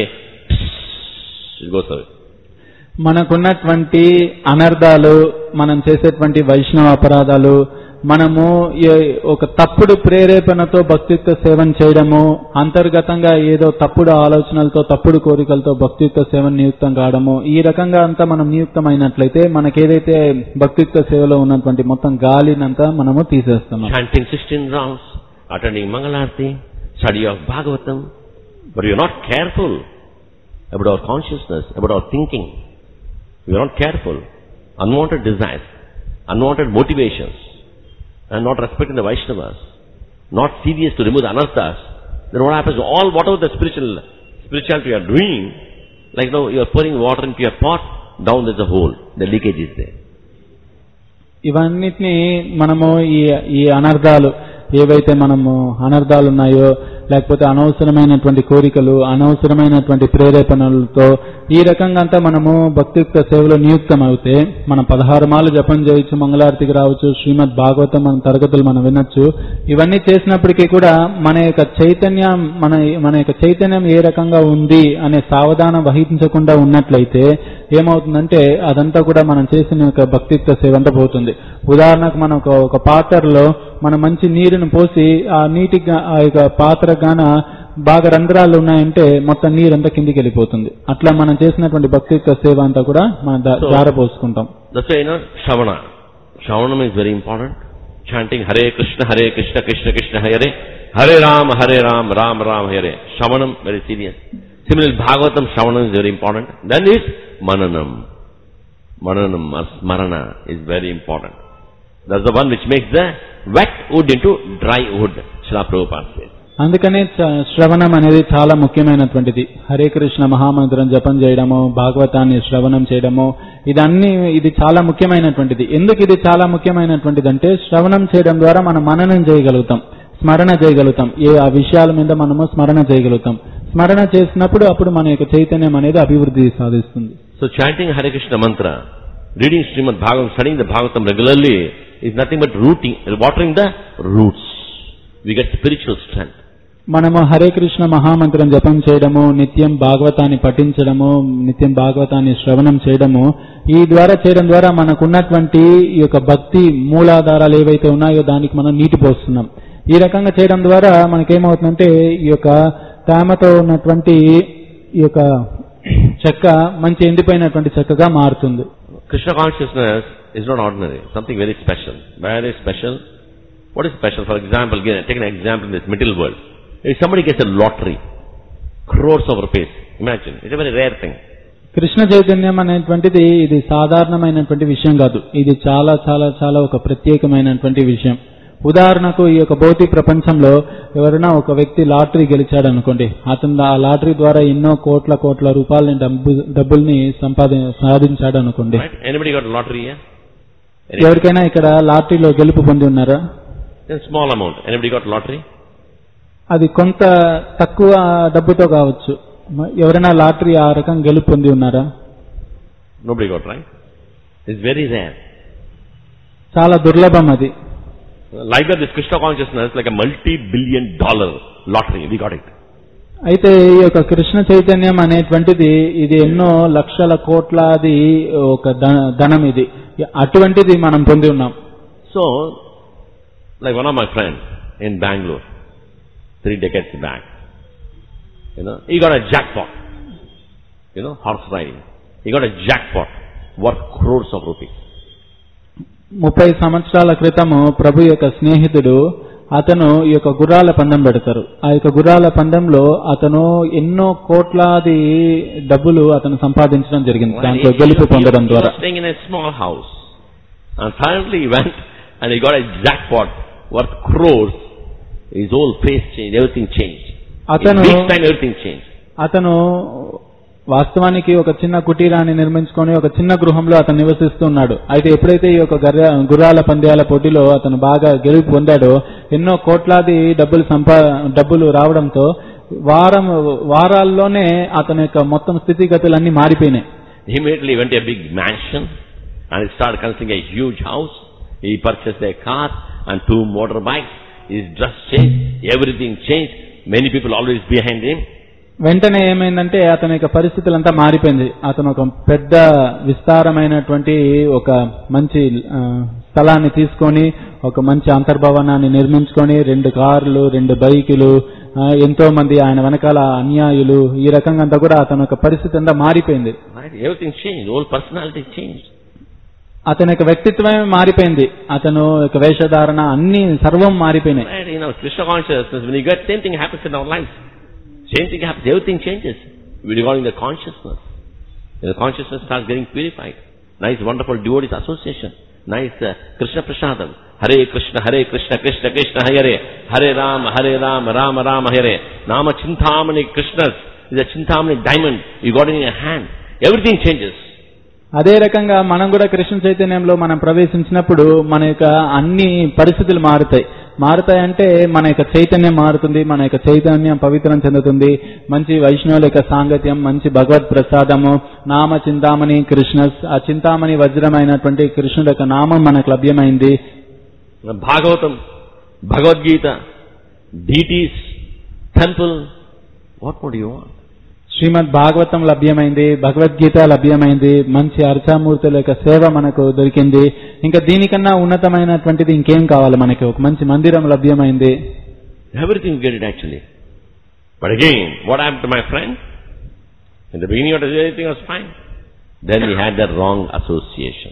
it goes away. మనకున్నటువంటి అనర్థాలు మనం చేసేటువంటి వైష్ణవ అపరాధాలు మనము ఏ- ఒక తప్పుడు ప్రేరేపణతో భక్తియుక్త సేవను చేయడము అంతర్గతంగా ఏదో తప్పుడు ఆలోచనలతో తప్పుడు కోరికలతో భక్తియుక్త సేవను నియుక్తం కావడము ఈ రకంగా అంతా మనం నియుక్తమైనట్లయితే మనకేదైతే భక్తియుక్త సేవలో ఉన్నటువంటి మొత్తం గాలినంతా మనము తీసేస్తున్నాం Chanting 16 rounds, attending Mangalarti, study of Bhagavatam, but you're not careful about our consciousness, about our thinking. We're not careful. Unwanted desires, unwanted motivations, and not respecting the Vaishnavas, not serious to remove the anarthas, then what happens? All whatever the spiritual spirituality you are doing, like now you are pouring water into your pot, down there's a hole, the leakage is there. ఇవన్నిటిని మనము ఈ ఈ అనర్థాలు ఏవైతే మనము అనర్థాలు ఉన్నాయో లేకపోతే అనవసరమైనటువంటి కోరికలు అనవసరమైనటువంటి ప్రేరేపణలతో ఈ రకంగా అంతా మనము భక్తియుక్త సేవలో నియుక్తం అవుతే మనం పదహారు మాలు జపం చేయొచ్చు మంగళారతికి రావచ్చు శ్రీమద్ భాగవతం మన తరగతులు మనం వినొచ్చు ఇవన్నీ చేసినప్పటికీ కూడా మన యొక్క చైతన్యం మన మన యొక్క చైతన్యం ఏ రకంగా ఉంది అనే సావధానం వహించకుండా ఉన్నట్లయితే ఏమవుతుందంటే అదంతా కూడా మనం చేసిన యొక్క భక్తియుక్త సేవ అంతా పోతుంది ఉదాహరణకు మనం ఒక ఒక పాత్రలో మనం మంచి నీరుని పోసి ఆ నీటి ఆ యొక్క పాత్ర గాన బాగా రంధ్రాలు ఉన్నాయంటే మొత్తం నీరంతా కిందికి వెళ్ళిపోతుంది అట్లా మనం చేసినటువంటి భక్తియుక్త సేవ అంతా కూడా మనం దా- So- జారపోసుకుంటాం That's why, you know, Shravana. Shravanam is very important. Chanting Hare Krishna, Hare Krishna, Krishna Krishna, Hare Hare Ram, Hare Ram, Ram Ram, Hare. Shravanam, very serious. Similarly, Bhagavatam, Shravanam is very important. Then is Mananam. Mananam or Smarana is very important. That's the one which makes the wet wood into dry wood, Srila Prabhupada says. అందుకనే చ- శ్రవణం అనేది చాలా ముఖ్యమైనటువంటిది హరే కృష్ణ మహామంత్రం జపం చేయడము భాగవతాన్ని శ్రవణం చేయడము ఇదన్నీ ఇది చాలా ముఖ్యమైనటువంటిది ఎందుకు ఇది చాలా ముఖ్యమైనటువంటిది అంటే శ్రవణం చేయడం ద్వారా మనం మననం చేయగలుగుతాం స్మరణ చేయగలుగుతాం ఏ ఆ విషయాల మీద మనము స్మరణ చేయగలుగుతాం స్మరణ చేసినప్పుడు అప్పుడు మన యొక్క చైతన్యం అనేది అభివృద్ధి సాధిస్తుంది So chanting Hare Krishna mantra, reading Srimad Bhagavatam, studying the Bhagavatam regularly is nothing but rooting, watering the roots. We get spiritual strength. మనము హరే కృష్ణ మహామంత్రం జపం చేయడము నిత్యం భాగవతాన్ని పఠించడము నిత్యం భాగవతాన్ని శ్రవణం చేయడము ఈ ద్వారా చేయడం ద్వారా మనకున్నటువంటి ఈ యొక్క భక్తి మూలాధారాలు ఏవైతే ఉన్నాయో దానికి మనం నీటి పోస్తున్నాం ఈ రకంగా చేయడం ద్వారా మనకేమవుతుందంటే ఈ యొక్క తేమతో ఉన్నటువంటి ఈ యొక్క చెక్క మంచి ఎండిపోయినటువంటి చెక్కగా మారుతుంది Krishna consciousness is not ordinary, something very special. Very special. What is special? For example, give- take an example in this material world. If somebody gets a lottery, crores of rupees, imagine, it's a very rare thing. Krishna చైతన్యం అనేటువంటిది ఇది సాధారణమైనటువంటి విషయం కాదు ఇది చాలా చాలా చాలా ఒక ప్రత్యేకమైనటువంటి విషయం ఉదాహరణకు ఈ యొక్క భౌతిక ప్రపంచంలో ఎవరైనా ఒక వ్యక్తి లాటరీ గెలిచాడు అనుకోండి అతను ఆ లాటరీ ద్వారా ఎన్నో కోట్ల కోట్ల రూపాయలని డబ్బు డబ్బుల్ని సంపాది సాధించాడు అనుకోండి Right? Anybody got a lottery here? Any- ఎవరికైనా ఇక్కడ లాటరీలో గెలుపు పొంది ఉన్నారా A small amount. Anybody got lottery? అది కొంత తక్కువ డబ్బుతో కావచ్చు మ- ఎవరైనా లాటరీ ఆ రకం గెలుపు పొంది ఉన్నారా Nobody got, right? It's very rare. చాలా దుర్లభం అది Like that, this Krishna consciousness, like a multi-billion dollar lottery, we got it. అయితే ఈ యొక్క కృష్ణ చైతన్యం అనేటువంటిది ఇది ఎన్నో లక్షల కోట్లాది ఒక ధ- ధనం ఇది అటువంటిది మనం పొంది ఉన్నాం So, like one of my friends in Bangalore, three decades back, you know, he got a jackpot. You know, horse riding. He got a jackpot worth crores of rupees. ముప్పై సంవత్సరాల క్రితము ప్రభు యొక్క స్నేహితుడు అతను ఈ యొక్క గుర్రాల పందెం పెడతారు ఆ యొక్క గుర్రాల పందెంలో అతను ఎన్నో కోట్లాది డబ్బులు అతను సంపాదించడం జరిగింది Well, దాంట్లో he- గెలుపు he- he- పొందడం he ద్వారా was staying in a small house. And suddenly he went and he got a jackpot worth crores. His whole face changed, everything changed. In అతను weeks time everything changed. అతను వాస్తవానికి ఒక చిన్న కుటీరాన్ని నిర్మించుకొని ఒక చిన్న గృహంలో అతను నివసిస్తున్నాడు అయితే ఎప్పుడైతే ఈ యొక్క గర్ర గుర్రాల పంద్యాల పోటీలో అతను బాగా గెలుపు పొందాడో ఎన్నో కోట్లాది డబ్బులు సంపా డబ్బులు రావడంతో వారం వారాల్లోనే అతని యొక్క మొత్తం స్థితిగతులన్నీ మారిపోయినాయి He immediately went to a big mansion and he started constructing a huge house. He purchased a car and two motorbikes. His dress changed. Everything changed. Many people always behind him. వెంటనే ఏమైందంటే అతని యొక్క పరిస్థితులంతా మారిపోయింది అతను ఒక పెద్ద విస్తారమైనటువంటి ఒక మంచి ఆ, స్థలాన్ని తీసుకొని ఒక మంచి అంతర్భవనాన్ని నిర్మించుకొని రెండు కార్లు రెండు బైకులు ఆ, ఎంతో మంది ఆయన వెనకాల అన్యాయులు ఈ రకంగా అంతా కూడా అతని యొక్క పరిస్థితి అంతా మారిపోయింది Right? Everything changed. Whole personality changed. అతని యొక్క వ్యక్తిత్వమే మారిపోయింది అతను యొక్క వేషధారణ అన్ని సర్వం మారిపోయినాయి Right? You know, Krishna consciousness, when you get same thing happens in our lives. Same thing happens. Everything changes. Regarding the consciousness. The consciousness starts getting purified. Nice, wonderful devotees association. Nice uh, Krishna Prasadam. Hare Krishna, Hare Krishna, Krishna Krishna, Hare Hare Rama, Hare Rama, Rama Rama, Hare. Nama Chintamani Krishnas is a Chintamani diamond. You got it in your hand. Everything changes. అదే రకంగా మనం కూడా కృష్ణ చైతన్యంలో మనం ప్రవేశించినప్పుడు మన యొక్క అన్ని పరిస్థితులు మారుతాయి మారుతాయంటే మన యొక్క చైతన్యం మారుతుంది మన యొక్క చైతన్యం పవిత్రం చెందుతుంది మంచి వైష్ణవుల యొక్క సాంగత్యం మంచి భగవత్ ప్రసాదము నామ చింతామణి కృష్ణస్ ఆ చింతామణి వజ్రమైనటువంటి కృష్ణుడు యొక్క నామం మనకు లభ్యమైంది Bhagavatam, Bhagavad Gita, deities, temple. What more do you want? శ్రీమద్ భాగవతం లభ్యమైంది భగవద్గీత లభ్యమైంది మంచి అర్చామూర్తుల యొక్క సేవ మనకు దొరికింది ఇంకా దీనికన్నా ఉన్నతమైనటువంటిది ఇంకేం కావాలి మనకి ఒక మంచి మందిరం లభ్యమైంది Everything you get it actually. But again, what happened to my friend? In the beginning of the day, everything was fine. Then he had the wrong association.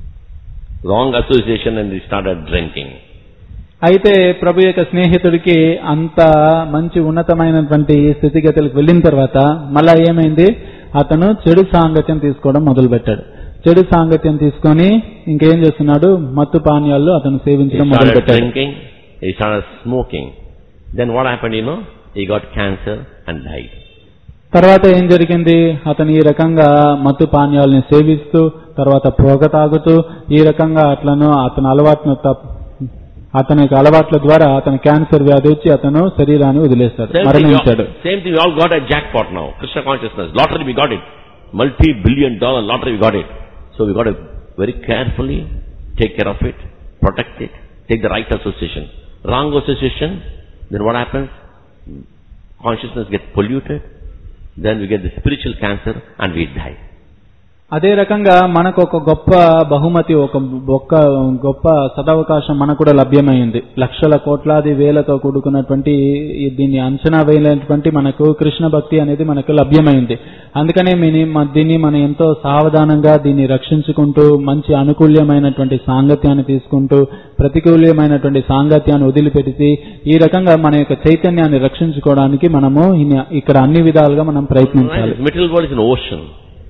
Wrong association and he started drinking. అయితే ప్రభు యొక్క స్నేహితుడికి అంత మంచి ఉన్నతమైనటువంటి స్థితిగతులకు వెళ్ళిన తర్వాత మళ్ళా ఏమైంది అతను చెడు సాంగత్యం తీసుకోవడం మొదలుపెట్టాడు చెడు సాంగత్యం తీసుకొని ఇంకేం చేస్తున్నాడు మత్తు పానీయాలు అతను He సేవించడం started మొదలుపెట్టాడు drinking, he started smoking. Then what happened, you know? He got cancer and died. తర్వాత ఏం జరిగింది అతను ఈ రకంగా మత్తు పానీయాలని సేవిస్తూ తర్వాత పొగ తాగుతూ ఈ రకంగా అట్లను అతని అలవాటును తప్- అతని యొక్క అలవాట్ల ద్వారా అతని క్యాన్సర్ వ్యాధి వచ్చి అతను శరీరాన్ని వదిలేస్తాడు Same thing, we మరణించాడు all, same thing, we all got a jackpot now. Krishna consciousness. Lottery, we got it. Multi-billion dollar lottery, we got it. So we got to very carefully take care of it, protect it, take the right association. Wrong association, then what happens? Consciousness gets polluted, then we get the spiritual cancer and we die. అదే రకంగా మనకు ఒక గొప్ప బహుమతి ఒక గొప్ప గొప్ప సదవకాశం మనకు కూడా లభ్యమైంది లక్షల కోట్లాది వేలతో కూడుకున్నటువంటి ఈ దీన్ని అంచనా వేయలేనటువంటి మనకు కృష్ణ భక్తి అనేది మనకు లభ్యమైంది అందుకనే మిని- మ- దీన్ని మనం ఎంతో సావధానంగా దీన్ని రక్షించుకుంటూ మంచి అనుకూల్యమైనటువంటి సాంగత్యాన్ని తీసుకుంటూ ప్రతికూల్యమైనటువంటి సాంగత్యాన్ని వదిలిపెట్టి ఈ రకంగా మన యొక్క చైతన్యాన్ని రక్షించుకోవడానికి మనము ఇన్ని- ఇక్కడ అన్ని విధాలుగా మనం Right? ప్రయత్నించాలి This material world is an ocean.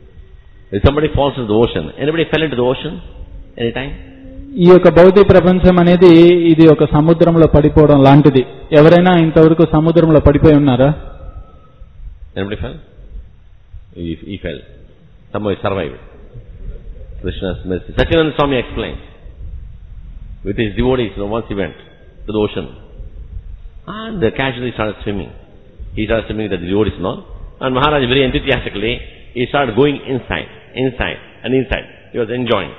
If somebody falls into the ocean, anybody fell into the ocean? Anytime? ఈ యొక్క భౌతిక ప్రపంచం అనేది ఇది ఒక సముద్రంలో పడిపోవడం లాంటిది ఎవరైనా ఇంతవరకు సముద్రంలో పడిపోయి ఉన్నారా Anybody fell? He, he fell. Somehow he survived. Krishna's mercy. Satyananda Swami explained. With his devotees, you know, once he went to the ocean. And they casually started swimming. He started swimming with the devotees and all. And Maharaj very enthusiastically, he started going inside, inside, and inside. He was enjoying.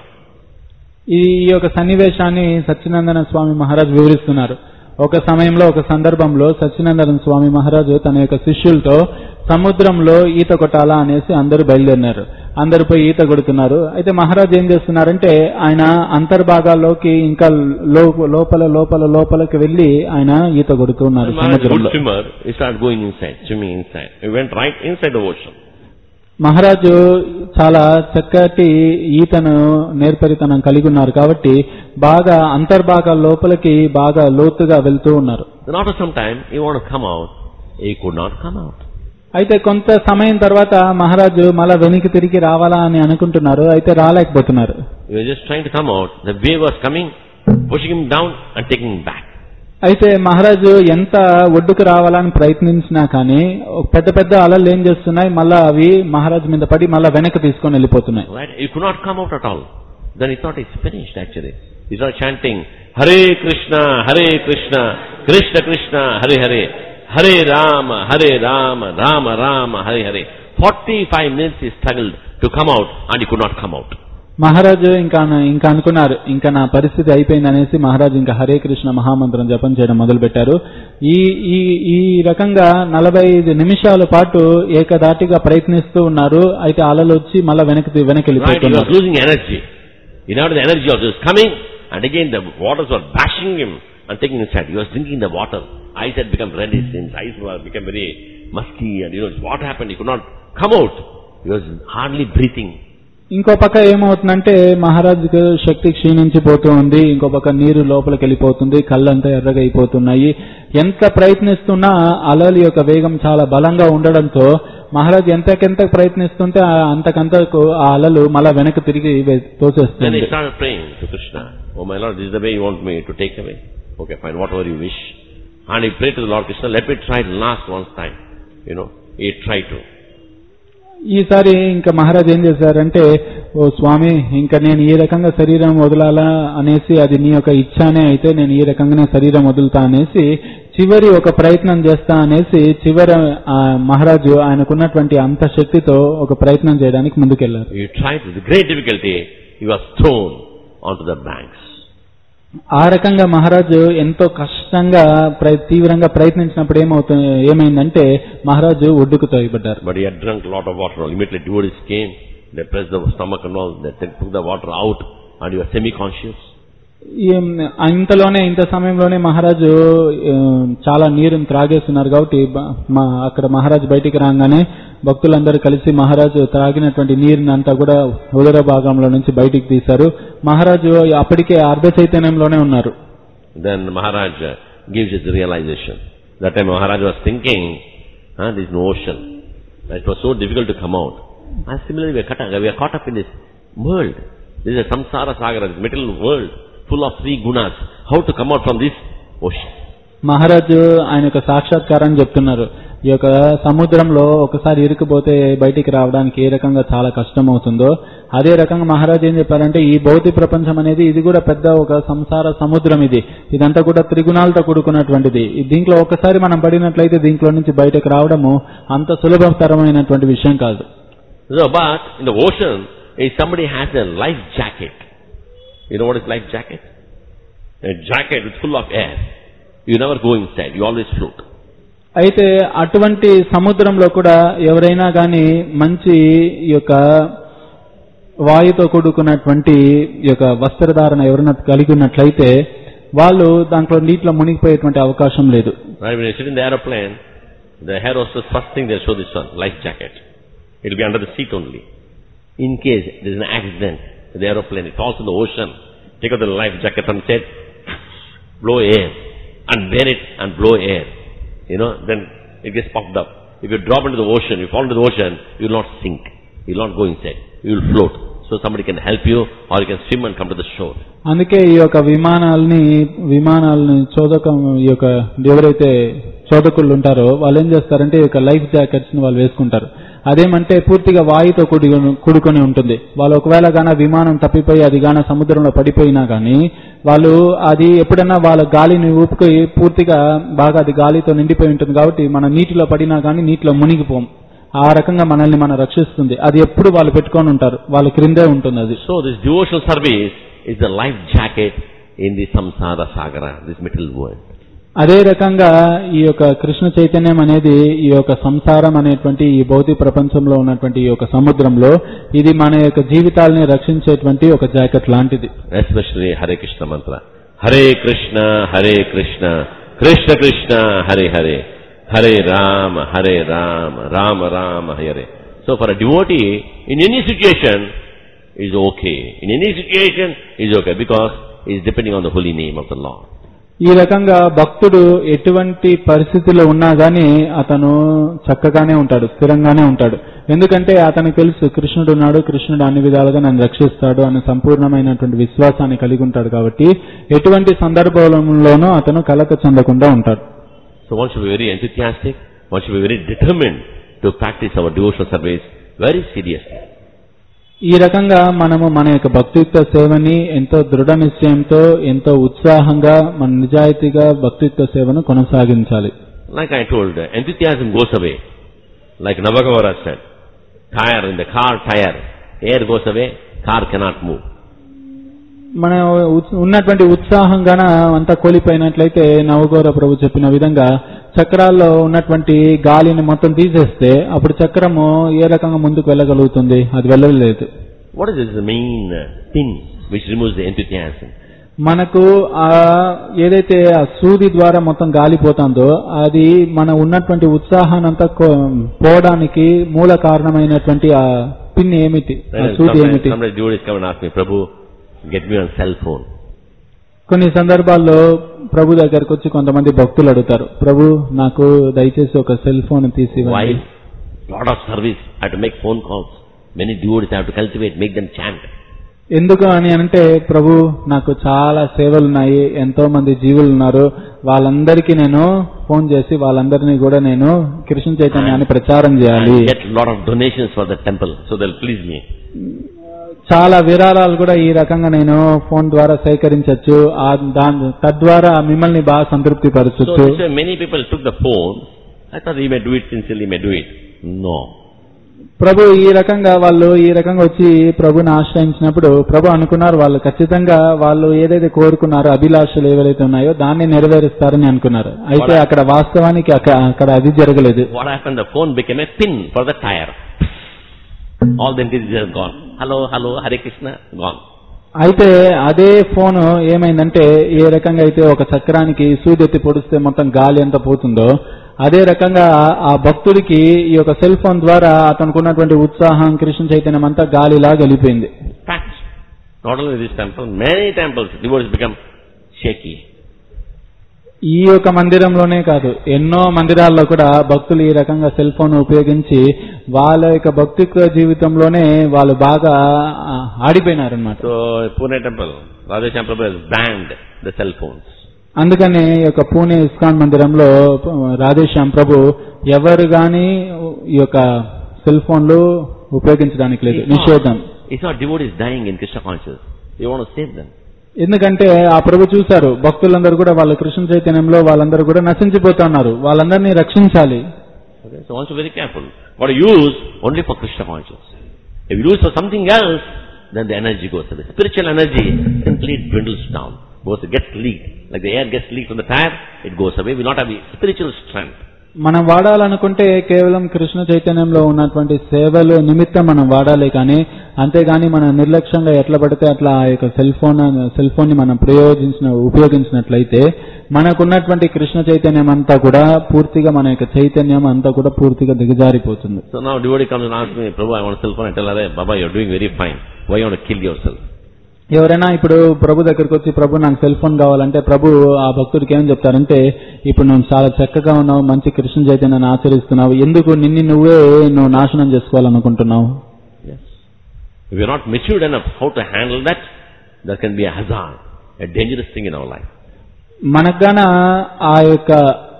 ఈ యొక్క సన్నివేశాన్ని సత్యనందన స్వామి మహారాజ్ వివరిస్తున్నారు ఒక సమయంలో ఒక సందర్భంలో సత్యనందన స్వామి మహారాజు తన యొక్క శిష్యులతో సముద్రంలో ఈత కొట్టాలా అనేసి అందరూ బయలుదేరినారు అందరూ పోయి ఈత కొడుతున్నారు అయితే మహారాజ్ ఏం చేస్తున్నారంటే ఆయన అంతర్భాగాల్లోకి ఇంకా లో- లోపల లోపల లోపలికి వెళ్లి ఆయన ఈత కొడుతున్నారు And Maharaj, a good సముద్రంలో swimmer, he started going inside, swimming inside. He went right inside the ocean. మహారాజు చాలా చక్కటి ఈతను నేర్పరితనం కలిగి ఉన్నారు కాబట్టి బాగా అంతర్భాగాల లోపలికి బాగా లోతుగా వెళ్తూ ఉన్నారు Then after some time, he wanted to come out. He could not come out. అయితే కొంత సమయం తర్వాత మహారాజు మళ్ళా వెనక్కి తిరిగి రావాలా అని అనుకుంటున్నారు అయితే రాలేకపోతున్నారు He was just trying to come out. The wave was coming, pushing him down and taking him back. అయితే మహారాజు ఎంత ఒడ్డుకు రావాలని ప్రయత్నించినా కానీ ఒక పెద్ద పెద్ద అలలు ఏం చేస్తున్నాయి మళ్ళా అవి మహారాజు మీద పడి మళ్ళా వెనక్కి తీసుకొని వెళ్ళిపోతున్నాయి Right? He could not come out at all. Then he thought it's finished actually. He started chanting, Hare Krishna, Hare Krishna, Krishna Krishna, Hare Hare, Hare Rama, Hare Rama, Rama Rama, Hare Hare. 45 minutes he struggled to come out and he could not come out. మహారాజు ఇంకా ఇంకా అనుకున్నారు ఇంకా నా పరిస్థితి అయిపోయింది అనేసి మహారాజు ఇంకా హరే కృష్ణ మహామంత్రం జపం చేయడం మొదలు పెట్టారు ఈ ఈ ఈ రకంగా నలభై ఐదు నిమిషాల పాటు ఏకదాటిగా ప్రయత్నిస్తూ ఉన్నారు అయితే అలలు వచ్చి మళ్ళా వెనక్కి వెనక్కి Right? He was వెళ్ళిపోతున్నారు losing energy. He now had the energy of this coming and again the waters were bashing him and taking his head. He was drinking the water. Eyes had become red, his his eyes were become very musky and you know what happened? He could not come out. He was hardly breathing. ఇంకో పక్క ఏమవుతుందంటే మహారాజుకు శక్తి క్షీణించిపోతూ ఉంది ఇంకో పక్క నీరు లోపలికి వెళ్ళిపోతుంది కళ్ళంతా ఎర్రగా అయిపోతున్నాయి ఎంత ప్రయత్నిస్తున్నా అలల యొక్క వేగం చాలా బలంగా ఉండడంతో మహారాజు ఎంతకెంత ప్రయత్నిస్తుంటే ఆ- అంతకంతకు ఆ అలలు మళ్ళా వెనక్కి తిరిగి వె- Then తోసేస్తుంది he started praying to Krishna. Oh my Lord, this is the way you want me to take away. Okay, fine, whatever you wish. And he prayed to the Lord Krishna, let me try it last once time. You know, he tried to. ఈసారి ఇంకా మహారాజ్ ఏం చేశారంటే ఓ స్వామి ఇంకా నేను ఈ రకంగా శరీరం వదలాలా అనేసి అది నీ యొక్క ఇచ్చానే అయితే నేను ఈ రకంగానే శరీరం వదులుతా అనేసి చివరి ఒక ప్రయత్నం చేస్తా అనేసి చివరి ఆ మహారాజు ఆయనకున్నటువంటి అంత శక్తితో ఒక ప్రయత్నం చేయడానికి ముందుకెళ్లారు He tried with great difficulty, he was thrown onto the banks. ఆ రకంగా మహారాజు ఎంతో కష్టంగా ప్ర- తీవ్రంగా ప్రయత్నించినప్పుడు ఏమవుతుంది ఏమైందంటే మహారాజు ఒడ్డుకు తోయబడ్డారు But he had drunk a lot of water. Immediately devotees came, they pressed the stomach and all, they took the water out and he was semi-conscious. ఈ- ఇంతలోనే ఇంత సమయంలోనే మహారాజు ఆ, చాలా నీరుని త్రాగేస్తున్నారు కాబట్టి బ- మా అక్కడ మహారాజు బయటికి రాగానే భక్తులందరూ కలిసి మహారాజు త్రాగినటువంటి నీరుని అంతా కూడా ఉదర భాగంలో నుంచి బయటికి తీశారు మహారాజు అప్పటికే అర్ధ చైతన్యంలోనే ఉన్నారు Then Maharaj uh, gives his realization. That time Maharaj was thinking, huh, this is an ocean. It was so difficult to come out. And similarly, we are, caught, we are caught up in this world. This is a samsara sagara, this material world, full of three gunas. How to come out from this ocean? మహారాజు ఆయన యొక్క సాక్షాత్కారాన్ని చెప్తున్నారు ఈ యొక్క సముద్రంలో ఒకసారి ఇరుక్కుపోతే బయటికి రావడానికి ఏ రకంగా చాలా కష్టం అవుతుందో అదే రకంగా మహారాజు ఏం చెప్పారంటే ఈ భౌతిక ప్రపంచం అనేది ఇది కూడా పెద్ద ఒక సంసార సముద్రం ఇది ఇదంతా కూడా త్రిగుణాలతో కూడుకున్నటువంటిది ఈ దీంట్లో ఒకసారి మనం పడినట్లయితే దీంట్లో నుంచి బయటకు రావడము అంత సులభతరమైనటువంటి విషయం కాదు So, but in the ocean, if somebody has a life jacket, you know what is life jacket? A jacket with full of air. You never go inside, you always float. అయితే అటువంటి సముద్రంలో కూడా ఎవరైనా కానీ మంచి ఈ యొక్క వాయుతో కూడుకున్నటువంటి ఈ యొక్క వస్త్రధారణ ఎవరైనా కలిగి ఉన్నట్లయితే వాళ్ళు దాంట్లో నీటిలో మునిగిపోయేటువంటి అవకాశం లేదు Right? When you sit in the aeroplane, the air hostess first thing they'll show this one, life jacket. It'll be under the seat only. In case there's an accident, the aeroplane, it falls in the ocean, take out the life jacket from set, blow air, and bear it and blow air. You know, then it gets puffed up. If you drop into the ocean, you fall into the ocean, you will not sink. You will not go inside. You will float. So somebody can help you or you can swim and come to the shore. అందుకే ఈ యొక్క విమానాల్ని విమానాలని చోదకం ఈ యొక్క ఎవరైతే చోదకులు ఉంటారో వాళ్ళు ఏం చేస్తారంటే ఈ యొక్క లైఫ్ జాకెట్స్ ని వాళ్ళు వేసుకుంటారు అదేమంటే పూర్తిగా వాయుతో కూడి కూడుకొని ఉంటుంది వాళ్ళు ఒకవేళ గాన విమానం తప్పిపోయి అది గాన సముద్రంలో పడిపోయినా గానీ వాళ్ళు అది ఎప్పుడైనా వాళ్ళ గాలిని ఊపుకొని పూర్తిగా బాగా అది గాలితో నిండిపోయి ఉంటుంది కాబట్టి మనం నీటిలో పడినా గానీ నీటిలో మునిగిపోం ఆ రకంగా మనల్ని మనం రక్షిస్తుంది అది ఎప్పుడు వాళ్ళు పెట్టుకొని ఉంటారు వాళ్ళ క్రిందే ఉంటుంది అది So this devotional service is the life jacket in the samsara sagara, this material world. అదే రకంగా ఈ యొక్క కృష్ణ చైతన్యం అనేది ఈ యొక్క సంసారం అనేటువంటి ఈ భౌతిక ప్రపంచంలో ఉన్నటువంటి ఈ యొక్క సముద్రంలో ఇది మన యొక్క జీవితాలని రక్షించేటువంటి ఒక జాకెట్ లాంటిది Especially Hare Krishna mantra. Hare Krishna, Hare Krishna, Krishna Krishna, Hare Hare, Hare Rama, Hare Rama, Rama Rama, Hare. So for a devotee, in any situation, is okay. In any situation, is okay because he is depending on the holy name of the Lord. ఈ రకంగా భక్తుడు ఎటువంటి పరిస్థితిలో ఉన్నా గానీ అతను చక్కగానే ఉంటాడు స్థిరంగానే ఉంటాడు ఎందుకంటే అతనికి తెలుసు కృష్ణుడు ఉన్నాడు కృష్ణుడు అన్ని విధాలుగా నన్ను రక్షిస్తాడు అనే సంపూర్ణమైనటువంటి విశ్వాసాన్ని కలిగి ఉంటాడు కాబట్టి ఎటువంటి సందర్భంలోనూ అతను కలక చెందకుండా ఉంటాడు So one should be very enthusiastic, one should be very determined to practice our devotional service very seriously. ఈ రకంగా మనము మన యొక్క భక్తియుక్త సేవని ఎంతో దృఢ నిశ్చయంతో ఎంతో ఉత్సాహంగా మన నిజాయితీగా భక్తియుక్త సేవను కొనసాగించాలి Like I told, uh, enthusiasm goes away. Like Navagavara said, tire, in the car tire, air goes away, car cannot move. మన ఉత్- ఉన్నటువంటి ఉత్సాహం గన అంతా కోల్పోయినట్లయితే నవగౌర ప్రభు చెప్పిన విధంగా చక్రాల్లో ఉన్నటువంటి గాలిని మొత్తం తీసేస్తే అప్పుడు చక్రము ఏ రకంగా ముందుకు వెళ్ళగలుగుతుంది అది వెళ్ళలేదు What is this main uh, pin which removes the enthusiasm? మనకు ఆ ఏదైతే ఆ సూది ద్వారా మొత్తం గాలిపోతుందో అది మన ఉన్నటువంటి ఉత్సాహాన్నంతా కో- పోవడానికి మూల కారణమైనటువంటి ఆ పిన్ ఏమిటి ఆ Then సూది sometimes, ఏమిటి sometimes devotees come and ask me, Prabhu, get me on cell phone. కొన్ని సందర్భాల్లో ప్రభు దగ్గరకు వచ్చి కొంతమంది భక్తులు అడుగుతారు ప్రభు నాకు దయచేసి ఒక సెల్ ఫోన్ తీసి Why? ఇవ్వండి." Lot of service, I have to make phone calls. Many devotees I have to cultivate, make them chant. ఎందుకు అని అంటే ప్రభు నాకు చాలా సేవలు ఉన్నాయి ఎంతో మంది జీవులు ఉన్నారు వాళ్ళందరికీ నేను ఫోన్ చేసి వాళ్ళందరినీ కూడా నేను కృష్ణ చైతన్యాన్ని ప్రచారం చేయాలి And get lot of donations for the temple, so they'll please me. చాలా విరాళాలు కూడా ఈ రకంగా నేను ఫోన్ ద్వారా సేకరించవచ్చు ఆ దాని తద్వారా మిమ్మల్ని బాగా సంతృప్తి So పరచచ్చు this way many people took the phone. I thought he may do it sincerely, he may do it. No. ప్రభు ఈ రకంగా వాళ్ళు ఈ రకంగా వచ్చి ప్రభుని ఆశ్రయించినప్పుడు ప్రభు అనుకున్నారు వాళ్ళు ఖచ్చితంగా వాళ్ళు ఏదైతే కోరుకున్నారో అభిలాషలు ఏవైతే ఉన్నాయో దాన్ని నెరవేరుస్తారని అనుకున్నారు అయితే అక్కడ వాస్తవానికి అక్క- అక్కడ అది జరగలేదు What happened? The phone became a pin for the tire. All the entities are gone. Hello, hello, Hare Krishna, gone. అయితే అదే ఫోన్ ఏమైందంటే ఏ రకంగా అయితే ఒక చక్రానికి సూదెత్తి పొడిస్తే మొత్తం గాలి ఎంత పోతుందో అదే రకంగా ఆ భక్తుడికి ఈ యొక్క సెల్ ఫోన్ ద్వారా అతనికి ఉన్నటువంటి ఉత్సాహం కృష్ణ చైతన్యం అంతా గాలిలా గలిపోయింది Fact. Not only this temple, many temples, devotees become shaky. ఈ యొక్క మందిరంలోనే కాదు ఎన్నో మందిరాల్లో కూడా భక్తులు ఈ రకంగా సెల్ ఫోన్ ఉపయోగించి వాళ్ళ యొక్క భక్తిత్వ జీవితంలోనే వాళ్ళు బాగా ఆడిపోయినారనమాట So, Pune temple, Radhesham Prabhu has banned the cell phones. అందుకని ఈ యొక్క పూణే ఇస్కాన్ మందిరంలో రాధేశ్యామ్ ప్రభు ఎవరు గాని ఈ యొక్క సెల్ ఫోన్లు ఉపయోగించడానికి లేదు It's నిషేధం not, it's not devotees dying in Krishna consciousness. You want to save them. ఎందుకంటే ఆ ప్రభు చూశారు భక్తులందరూ కూడా వాళ్ళ కృష్ణ చైతన్యంలో వాళ్ళందరూ కూడా నశించిపోతున్నారు వాళ్ళందరినీ రక్షించాలి Okay? So also very careful. What you use only for Krishna consciousness. If you use for something else, then the energy goes away. Spiritual energy simply dwindles down. Goes, gets leaked. Like the air gets leaked from the tire, it goes away. We will not have the spiritual strength. మనం వాడాలనుకుంటే కేవలం కృష్ణ చైతన్యంలో ఉన్నటువంటి సేవలు నిమిత్తం మనం వాడాలి కానీ అంతేగాని మనం నిర్లక్ష్యంగా ఎట్లా పడితే అట్లా ఆ యొక్క సెల్ ఫోన్ సెల్ ఫోన్ ని మనం ప్రయోగించిన ఉపయోగించినట్లయితే మనకున్నటువంటి కృష్ణ చైతన్యం అంతా కూడా పూర్తిగా మన యొక్క చైతన్యం అంతా కూడా పూర్తిగా దిగజారిపోతుంది So now devotee comes and asks me, Prabhu, I want a cell phone. I tell her, hey, Baba, you're doing very fine. Why you want to kill yourself? ఎవరైనా ఇప్పుడు ప్రభు దగ్గరికి వచ్చి ప్రభు నాకు సెల్ ఫోన్ కావాలంటే ప్రభు ఆ భక్తుడికి ఏం చెప్తారంటే ఇప్పుడు నువ్వు చాలా చక్కగా ఉన్నావు మంచి కృష్ణ చైతన్యాన్ని ఆచరిస్తున్నావు ఎందుకు నిన్ను నువ్వే నువ్వు నాశనం చేసుకోవాలనుకుంటున్నావు Yes. If you're not matured enough how to handle that, there can be a hazard, a dangerous thing in our life. మనకు గాన ఆ యొక్క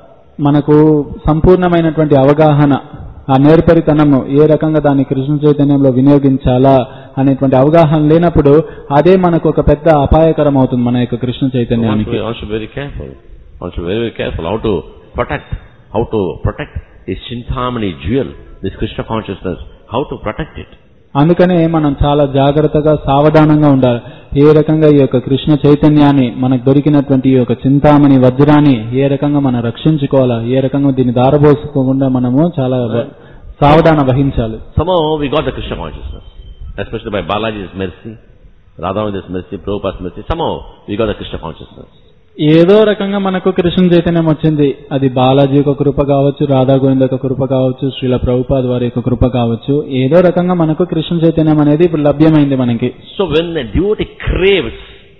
మనకు సంపూర్ణమైనటువంటి అవగాహన ఆ నేర్పరితనము ఏ రకంగా దాన్ని కృష్ణ చైతన్యంలో వినియోగించాలా అనేటువంటి అవగాహన లేనప్పుడు అదే మనకు ఒక పెద్ద అపాయకరం అవుతుంది మన యొక్క కృష్ణ One should, చైతన్యానికి one should be very careful. One should be very, very careful how to protect, how to protect this Chintamani jewel, this Krishna consciousness, how to protect it. అందుకనే మనం చాలా జాగ్రత్తగా సావధానంగా ఉండాలి ఏ రకంగా ఈ యొక్క కృష్ణ చైతన్యాన్ని మనకు దొరికినటువంటి ఈ యొక్క చింతామణి వజ్రాన్ని ఏ రకంగా మనం రక్షించుకోవాలా ఏ రకంగా దీన్ని దారబోసుకోకుండా మనము చాలా వ- సావధాన వహించాలి Somehow we got the Krishna consciousness, especially by Balaji's mercy, Radhanuja's mercy, Prabhupada's mercy. Somehow we got the Krishna consciousness. ఏదో రకంగా మనకు కృష్ణ చైతన్యం వచ్చింది అది బాలాజీ యొక్క కృప కావచ్చు రాధా గోవింద యొక్క కృప కావచ్చు శ్రీల ప్రభుపాద్ వారి యొక్క కృప కావచ్చు ఏదో రకంగా మనకు కృష్ణ చైతన్యం అనేది ఇప్పుడు లభ్యమైంది మనకి So when a devotee craves,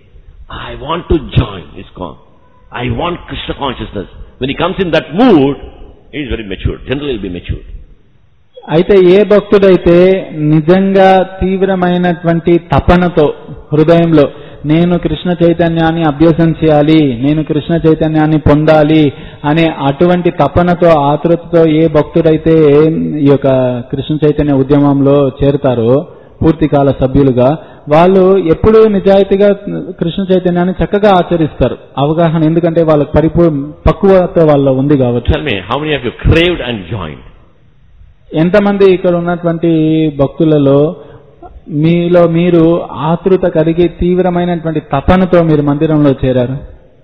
I want to join ISKCON, I want Krishna consciousness, when he comes in that mood, he is very matured. Generally he'll be matured. అయితే ఏ భక్తుడైతే నిజంగా తీవ్రమైనటువంటి తపనతో హృదయంలో నేను కృష్ణ చైతన్యాన్ని అభ్యసం చేయాలి నేను కృష్ణ చైతన్యాన్ని పొందాలి అనే అటువంటి తపనతో ఆతృతతో ఏ భక్తుడైతే ఈ యొక్క కృష్ణ చైతన్య ఉద్యమంలో చేరుతారో పూర్తికాల సభ్యులుగా వాళ్ళు ఎప్పుడూ నిజాయితీగా కృష్ణ చైతన్యాన్ని చక్కగా ఆచరిస్తారు అవగాహన ఎందుకంటే వాళ్ళకి పరిపూ పక్వత వాళ్ళ ఉంది కాబట్టి Tell me, how many of you craved and joined? ఎంతమంది ఇక్కడ ఉన్నటువంటి భక్తులలో మీలో మీరు ఆతృత కలిగి తీవ్రమైనటువంటి తపనతో మీరు మందిరంలో చేరారు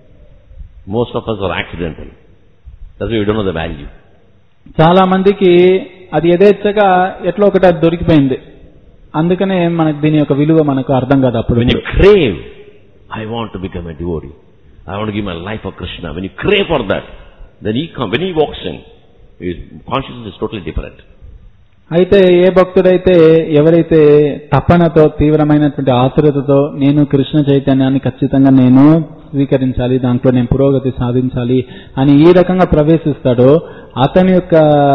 Most of us are accidental. That's why we don't know the value. చాలా మందికి అది యథేచ్ఛగా ఎట్లా ఒకటి అది దొరికిపోయింది అందుకనే మనకు దీని యొక్క విలువ మనకు అర్థం కాదు అప్పుడు When you crave, I want to become a devotee. I want to give my life for Krishna. When you crave for that, then he come, when he walks in, his consciousness is totally different. అయితే ఏ భక్తుడైతే ఎవరైతే తపనతో తీవ్రమైనటువంటి ఆతురతతో నేను కృష్ణ చైతన్యాన్ని ఖచ్చితంగా నేను స్వీకరించాలి దాంట్లో నేను పురోగతి సాధించాలి అని ఈ రకంగా ప్రవేశిస్తాడో అతని యొక్క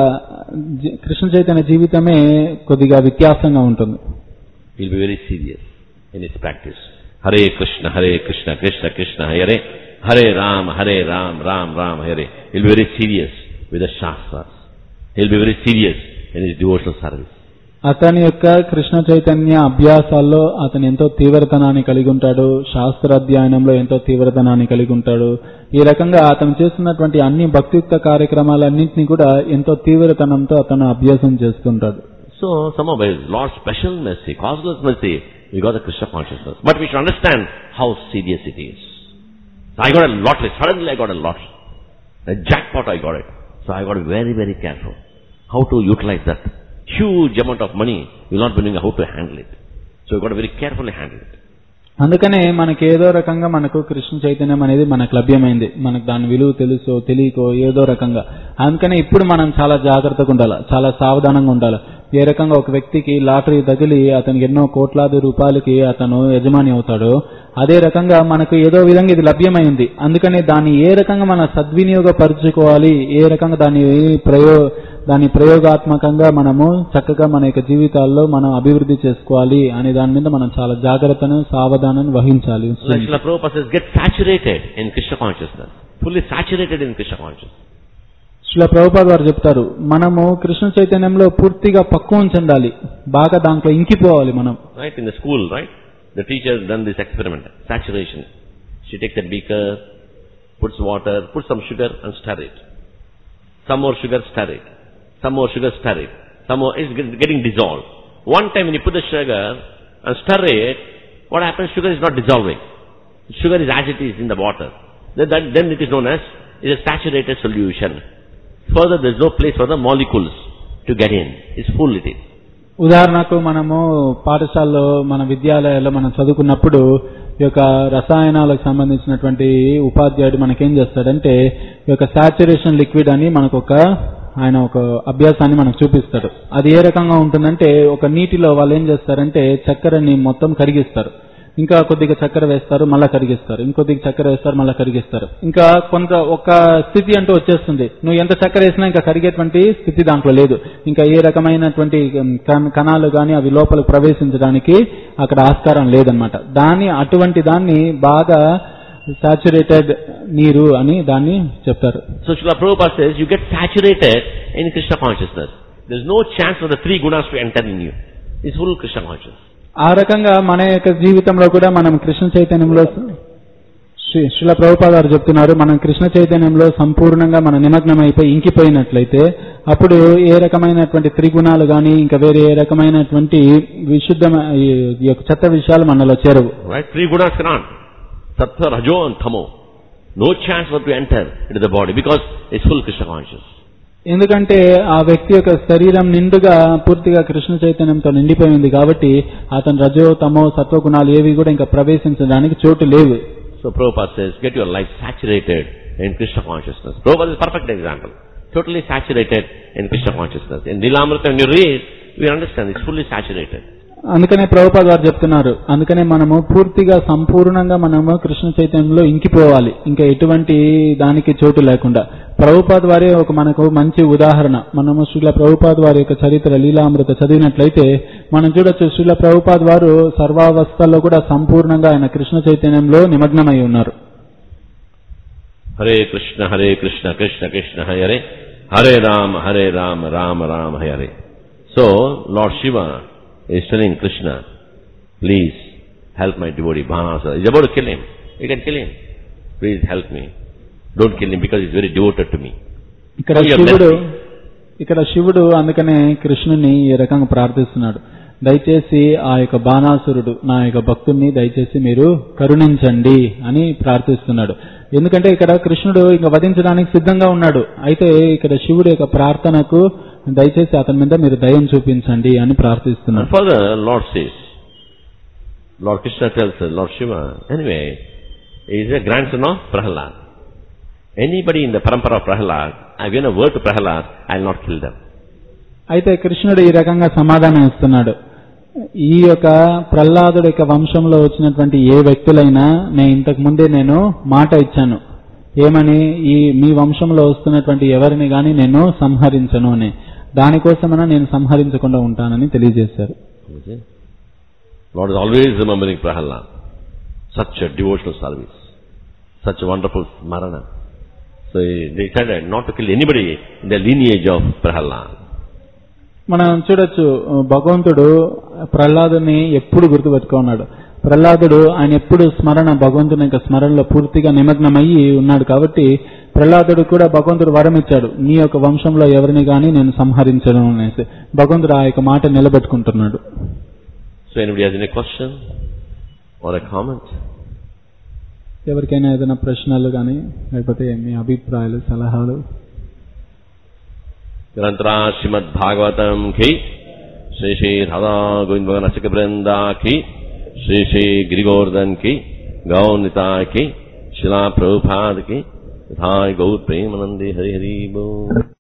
జీ- కృష్ణ చైతన్య జీవితమే కొద్దిగా వ్యత్యాసంగా ఉంటుంది He'll be very serious in his practice. Hare Krishna, Hare Krishna, Krishna Krishna, Hare Hare Ram, Hare Ram, Ram Ram, Hare. He'll be very serious with the Shastras. He'll be very serious in his devotional service. అతని యొక్క కృష్ణ చైతన్య అభ్యాసాల్లో అతను ఎంతో తీవ్రతనాన్ని కలిగి ఉంటాడు శాస్త్రాధ్యయనంలో ఎంతో తీవ్రతనాన్ని కలిగి ఉంటాడు ఈ రకంగా అతను చేస్తున్నటువంటి అన్ని భక్తియుక్త కార్యక్రమాలన్నింటినీ కూడా ఎంతో తీవ్రతనంతో అతను అభ్యాసం చేస్తుంటాడు So, somehow by Lord's special mercy, causeless mercy, we got the Krishna consciousness. But we should understand how serious it is. So I got a lottery, suddenly I got a lottery. A jackpot I got it. So I got to be very, very careful. How to utilize that huge amount of money, you'll not be knowing how to handle it. So you got to very carefully handle it. అందుకనే మనకి ఏదో రకంగా మనకు కృష్ణ చైతన్యం అనేది మనకు లభ్యమైంది మనకు దాని విలువ తెలుసో తెలియకో ఏదో రకంగా అందుకనే ఇప్పుడు మనం చాలా జాగ్రత్తగా ఉండాలి చాలా సావధానంగా ఉండాలి ఏ రకంగా ఒక వ్యక్తికి లాటరీ తగిలి అతనికి ఎన్నో కోట్లాది రూపాయలకి అతను యజమాని అవుతాడో అదే రకంగా మనకు ఏదో విధంగా ఇది లభ్యమైంది అందుకని దాన్ని ఏ రకంగా మనం సద్వినియోగపరుచుకోవాలి ఏ రకంగా దాన్ని ప్రయో దాన్ని ప్రయోగాత్మకంగా మనము చక్కగా మన యొక్క జీవితాల్లో మనం అభివృద్ధి చేసుకోవాలి అనే దాని మీద మనం చాలా జాగ్రత్తను సావధానం వహించాలి Like Srila Prabhupada says, get saturated in Krishna consciousness. Fully saturated in Krishna consciousness. శిల ప్రభుపాద్ వారు చెప్తారు మనము కృష్ణ చైతన్యంలో పూర్తిగా పక్వం చెందాలి బాగా దాంట్లో ఇంకిపోవాలి మనం Right? In the school, right? The teacher has done this experiment. Saturation. She takes a beaker, puts water, puts some sugar and stir it. Some more sugar, stir it. Some more sugar, stir it. Some more, it's get- getting dissolved. One time when you put the sugar and stir it, what happens? Sugar is not dissolving. Sugar is as it is in the water. Then, that, then it is known as, it is a saturated solution. Further, there is no place for the molecules to get in. It's full it is. ఉదాహరణకు మనము పాఠశాలలో మన విద్యాలయాల్లో మనం చదువుకున్నప్పుడు ఈ యొక్క రసాయనాలకు సంబంధించినటువంటి ఉపాధ్యాయుడు మనకేం చేస్తాడంటే ఈ యొక్క సాచురేషన్ లిక్విడ్ అని మనకు ఒక ఆయన ఒక అభ్యాసాన్ని మనకు చూపిస్తాడు అది ఏ రకంగా ఉంటుందంటే ఒక నీటిలో వాళ్ళు ఏం చేస్తారంటే చక్కెరని మొత్తం కరిగిస్తారు ఇంకా కొద్దిగా చక్కెర వేస్తారు మళ్ళా కరిగిస్తారు ఇంకొద్దిగా చక్కెర వేస్తారు మళ్ళా కరిగిస్తారు ఇంకా కొంత ఒక స్థితి అంటూ వచ్చేస్తుంది నువ్వు ఎంత చక్కెర వేసినా ఇంకా కరిగేటువంటి స్థితి దాంట్లో లేదు ఇంకా ఏ రకమైనటువంటి కణ- కణాలు కానీ అవి లోపలికి ప్రవేశించడానికి అక్కడ ఆస్కారం లేదనమాట దాన్ని అటువంటి దాన్ని బాగా సాచురేటెడ్ నీరు అని దాన్ని చెప్తారు So Srila Prabhupada says you get saturated in Krishna consciousness. There's no chance for the three gunas to enter in you. It's full Krishna consciousness. ఆ రకంగా మన యొక్క జీవితంలో కూడా మనం కృష్ణ చైతన్యంలో శ్రీ శ్రీల ప్రభుపాద గారు చెప్తున్నారు మనం కృష్ణ చైతన్యంలో సంపూర్ణంగా మన నిమగ్నం అయిపోయి ఇంకిపోయినట్లయితే అప్పుడు ఏ రకమైనటువంటి త్రిగుణాలు కానీ ఇంకా వేరే ఏ రకమైనటువంటి విశుద్ధ ఈ యొక్క చెత్త విషయాలు మనలో చేరవు Right? Three gunas cannot. Sattva, Rajo and Tamo. No chance for to enter into the body because it's full Krishna consciousness. ఎందుకంటే ఆ వ్యక్తి యొక్క శరీరం నిండుగా పూర్తిగా కృష్ణ చైతన్యంతో నిండిపోయింది కాబట్టి అతని రజో తమో సత్వగుణాలు ఏవి కూడా ఇంకా ప్రవేశించడానికి చోటు లేవు So Prabhupada says, get your life saturated in Krishna consciousness. Prabhupada is a perfect example. Totally saturated in Krishna consciousness. In Nilamrita, when you read, we understand it's fully saturated. అందుకనే ప్రభుపాద్ గారు చెప్తున్నారు అందుకనే మనము పూర్తిగా సంపూర్ణంగా మనము కృష్ణ చైతన్యంలో ఇంకిపోవాలి ఇంకా ఎటువంటి దానికి చోటు లేకుండా ప్రభుపాద్ వారే ఒక మనకు మంచి ఉదాహరణ మనము శ్రీల ప్రభుపాద్ వారి యొక్క చరిత్ర లీలామృత చదివినట్లయితే మనం చూడొచ్చు శ్రీల ప్రభుపాద్ వారు సర్వావస్థల్లో కూడా సంపూర్ణంగా ఆయన కృష్ణ చైతన్యంలో నిమగ్నమై ఉన్నారు Hare Krishna, Hare Krishna, Krishna Krishna, Hare Hare, Hare Rama, Hare Rama, Rama Rama, Hare Hare. So, Lord Shiva is telling Krishna, please help my devotee Bhanasara. He's about to kill him. You can kill him. Please help me. Don't kill him because he's very devoted to me. ఇక్కడ Oh, yeah, శివుడు bless ఇక్కడ శివుడు అందుకనే కృష్ణుని ఈ రకంగా ప్రార్థిస్తున్నాడు దయచేసి ఆ యొక్క బాణాసురుడు నా యొక్క భక్తుణ్ణి దయచేసి మీరు కరుణించండి అని ప్రార్థిస్తున్నాడు ఎందుకంటే ఇక్కడ కృష్ణుడు ఇంకా వధించడానికి సిద్ధంగా ఉన్నాడు అయితే ఇక్కడ శివుడు యొక్క ప్రార్థనకు దయచేసి అతని మీద మీరు దయం చూపించండి అని And ప్రార్థిస్తున్నాడు further, Lord says, Lord Krishna tells us, Lord Shiva, anyway, he is a grandson of Prahalad. Anybody in the parampara of Prahalad, I've given a word to Prahalad, I'll not kill them. అయితే కృష్ణుడు ఈ రకంగా సమాధానం ఇస్తున్నాడు ఈ యొక్క ప్రహ్లాదుడి యొక్క వంశంలో వచ్చినటువంటి ఏ వ్యక్తులైనా నేను ఇంతకు ముందే నేను మాట ఇచ్చాను ఏమని ఈ మీ వంశంలో వస్తున్నటువంటి ఎవరిని గాని నేను సంహరించను అని దానికోసమైనా నేను సంహరించకుండా ఉంటానని తెలియజేశారు You see? Lord is always remembering Prahalad. Such a devotional service. Such a wonderful smarana. So he decided not to kill anybody in the lineage of Prahalad. మనం చూడొచ్చు భగవంతుడు ప్రహ్లాదుని ఎప్పుడు గుర్తుపెట్టుకున్నాడు ప్రహ్లాదుడు ఆయన ఎప్పుడు స్మరణ భగవంతుని యొక్క స్మరణలో పూర్తిగా నిమగ్నమయ్యి ఉన్నాడు కాబట్టి ప్రహ్లాదుడు కూడా భగవంతుడు వరం ఇచ్చాడు నీ యొక్క వంశంలో ఎవరిని గాని నేను సంహరించను అనేసి భగవంతుడు ఆ యొక్క మాట నిలబెట్టుకుంటున్నాడు So anybody has any question or a comment? ఎవరికైనా ఏదైనా ప్రశ్నలు కానీ లేకపోతే మీ అభిప్రాయాలు సలహాలు ग्रंथरा श्रीमद भागवतम की श्री श्री राधा गोविंद भगवान रसिक वृंदा की श्री श्री गिरिगोवर्धन की गौनिता की शिला प्रभुपाद की तथा गौर प्रेमानंदी हरि हरि बोल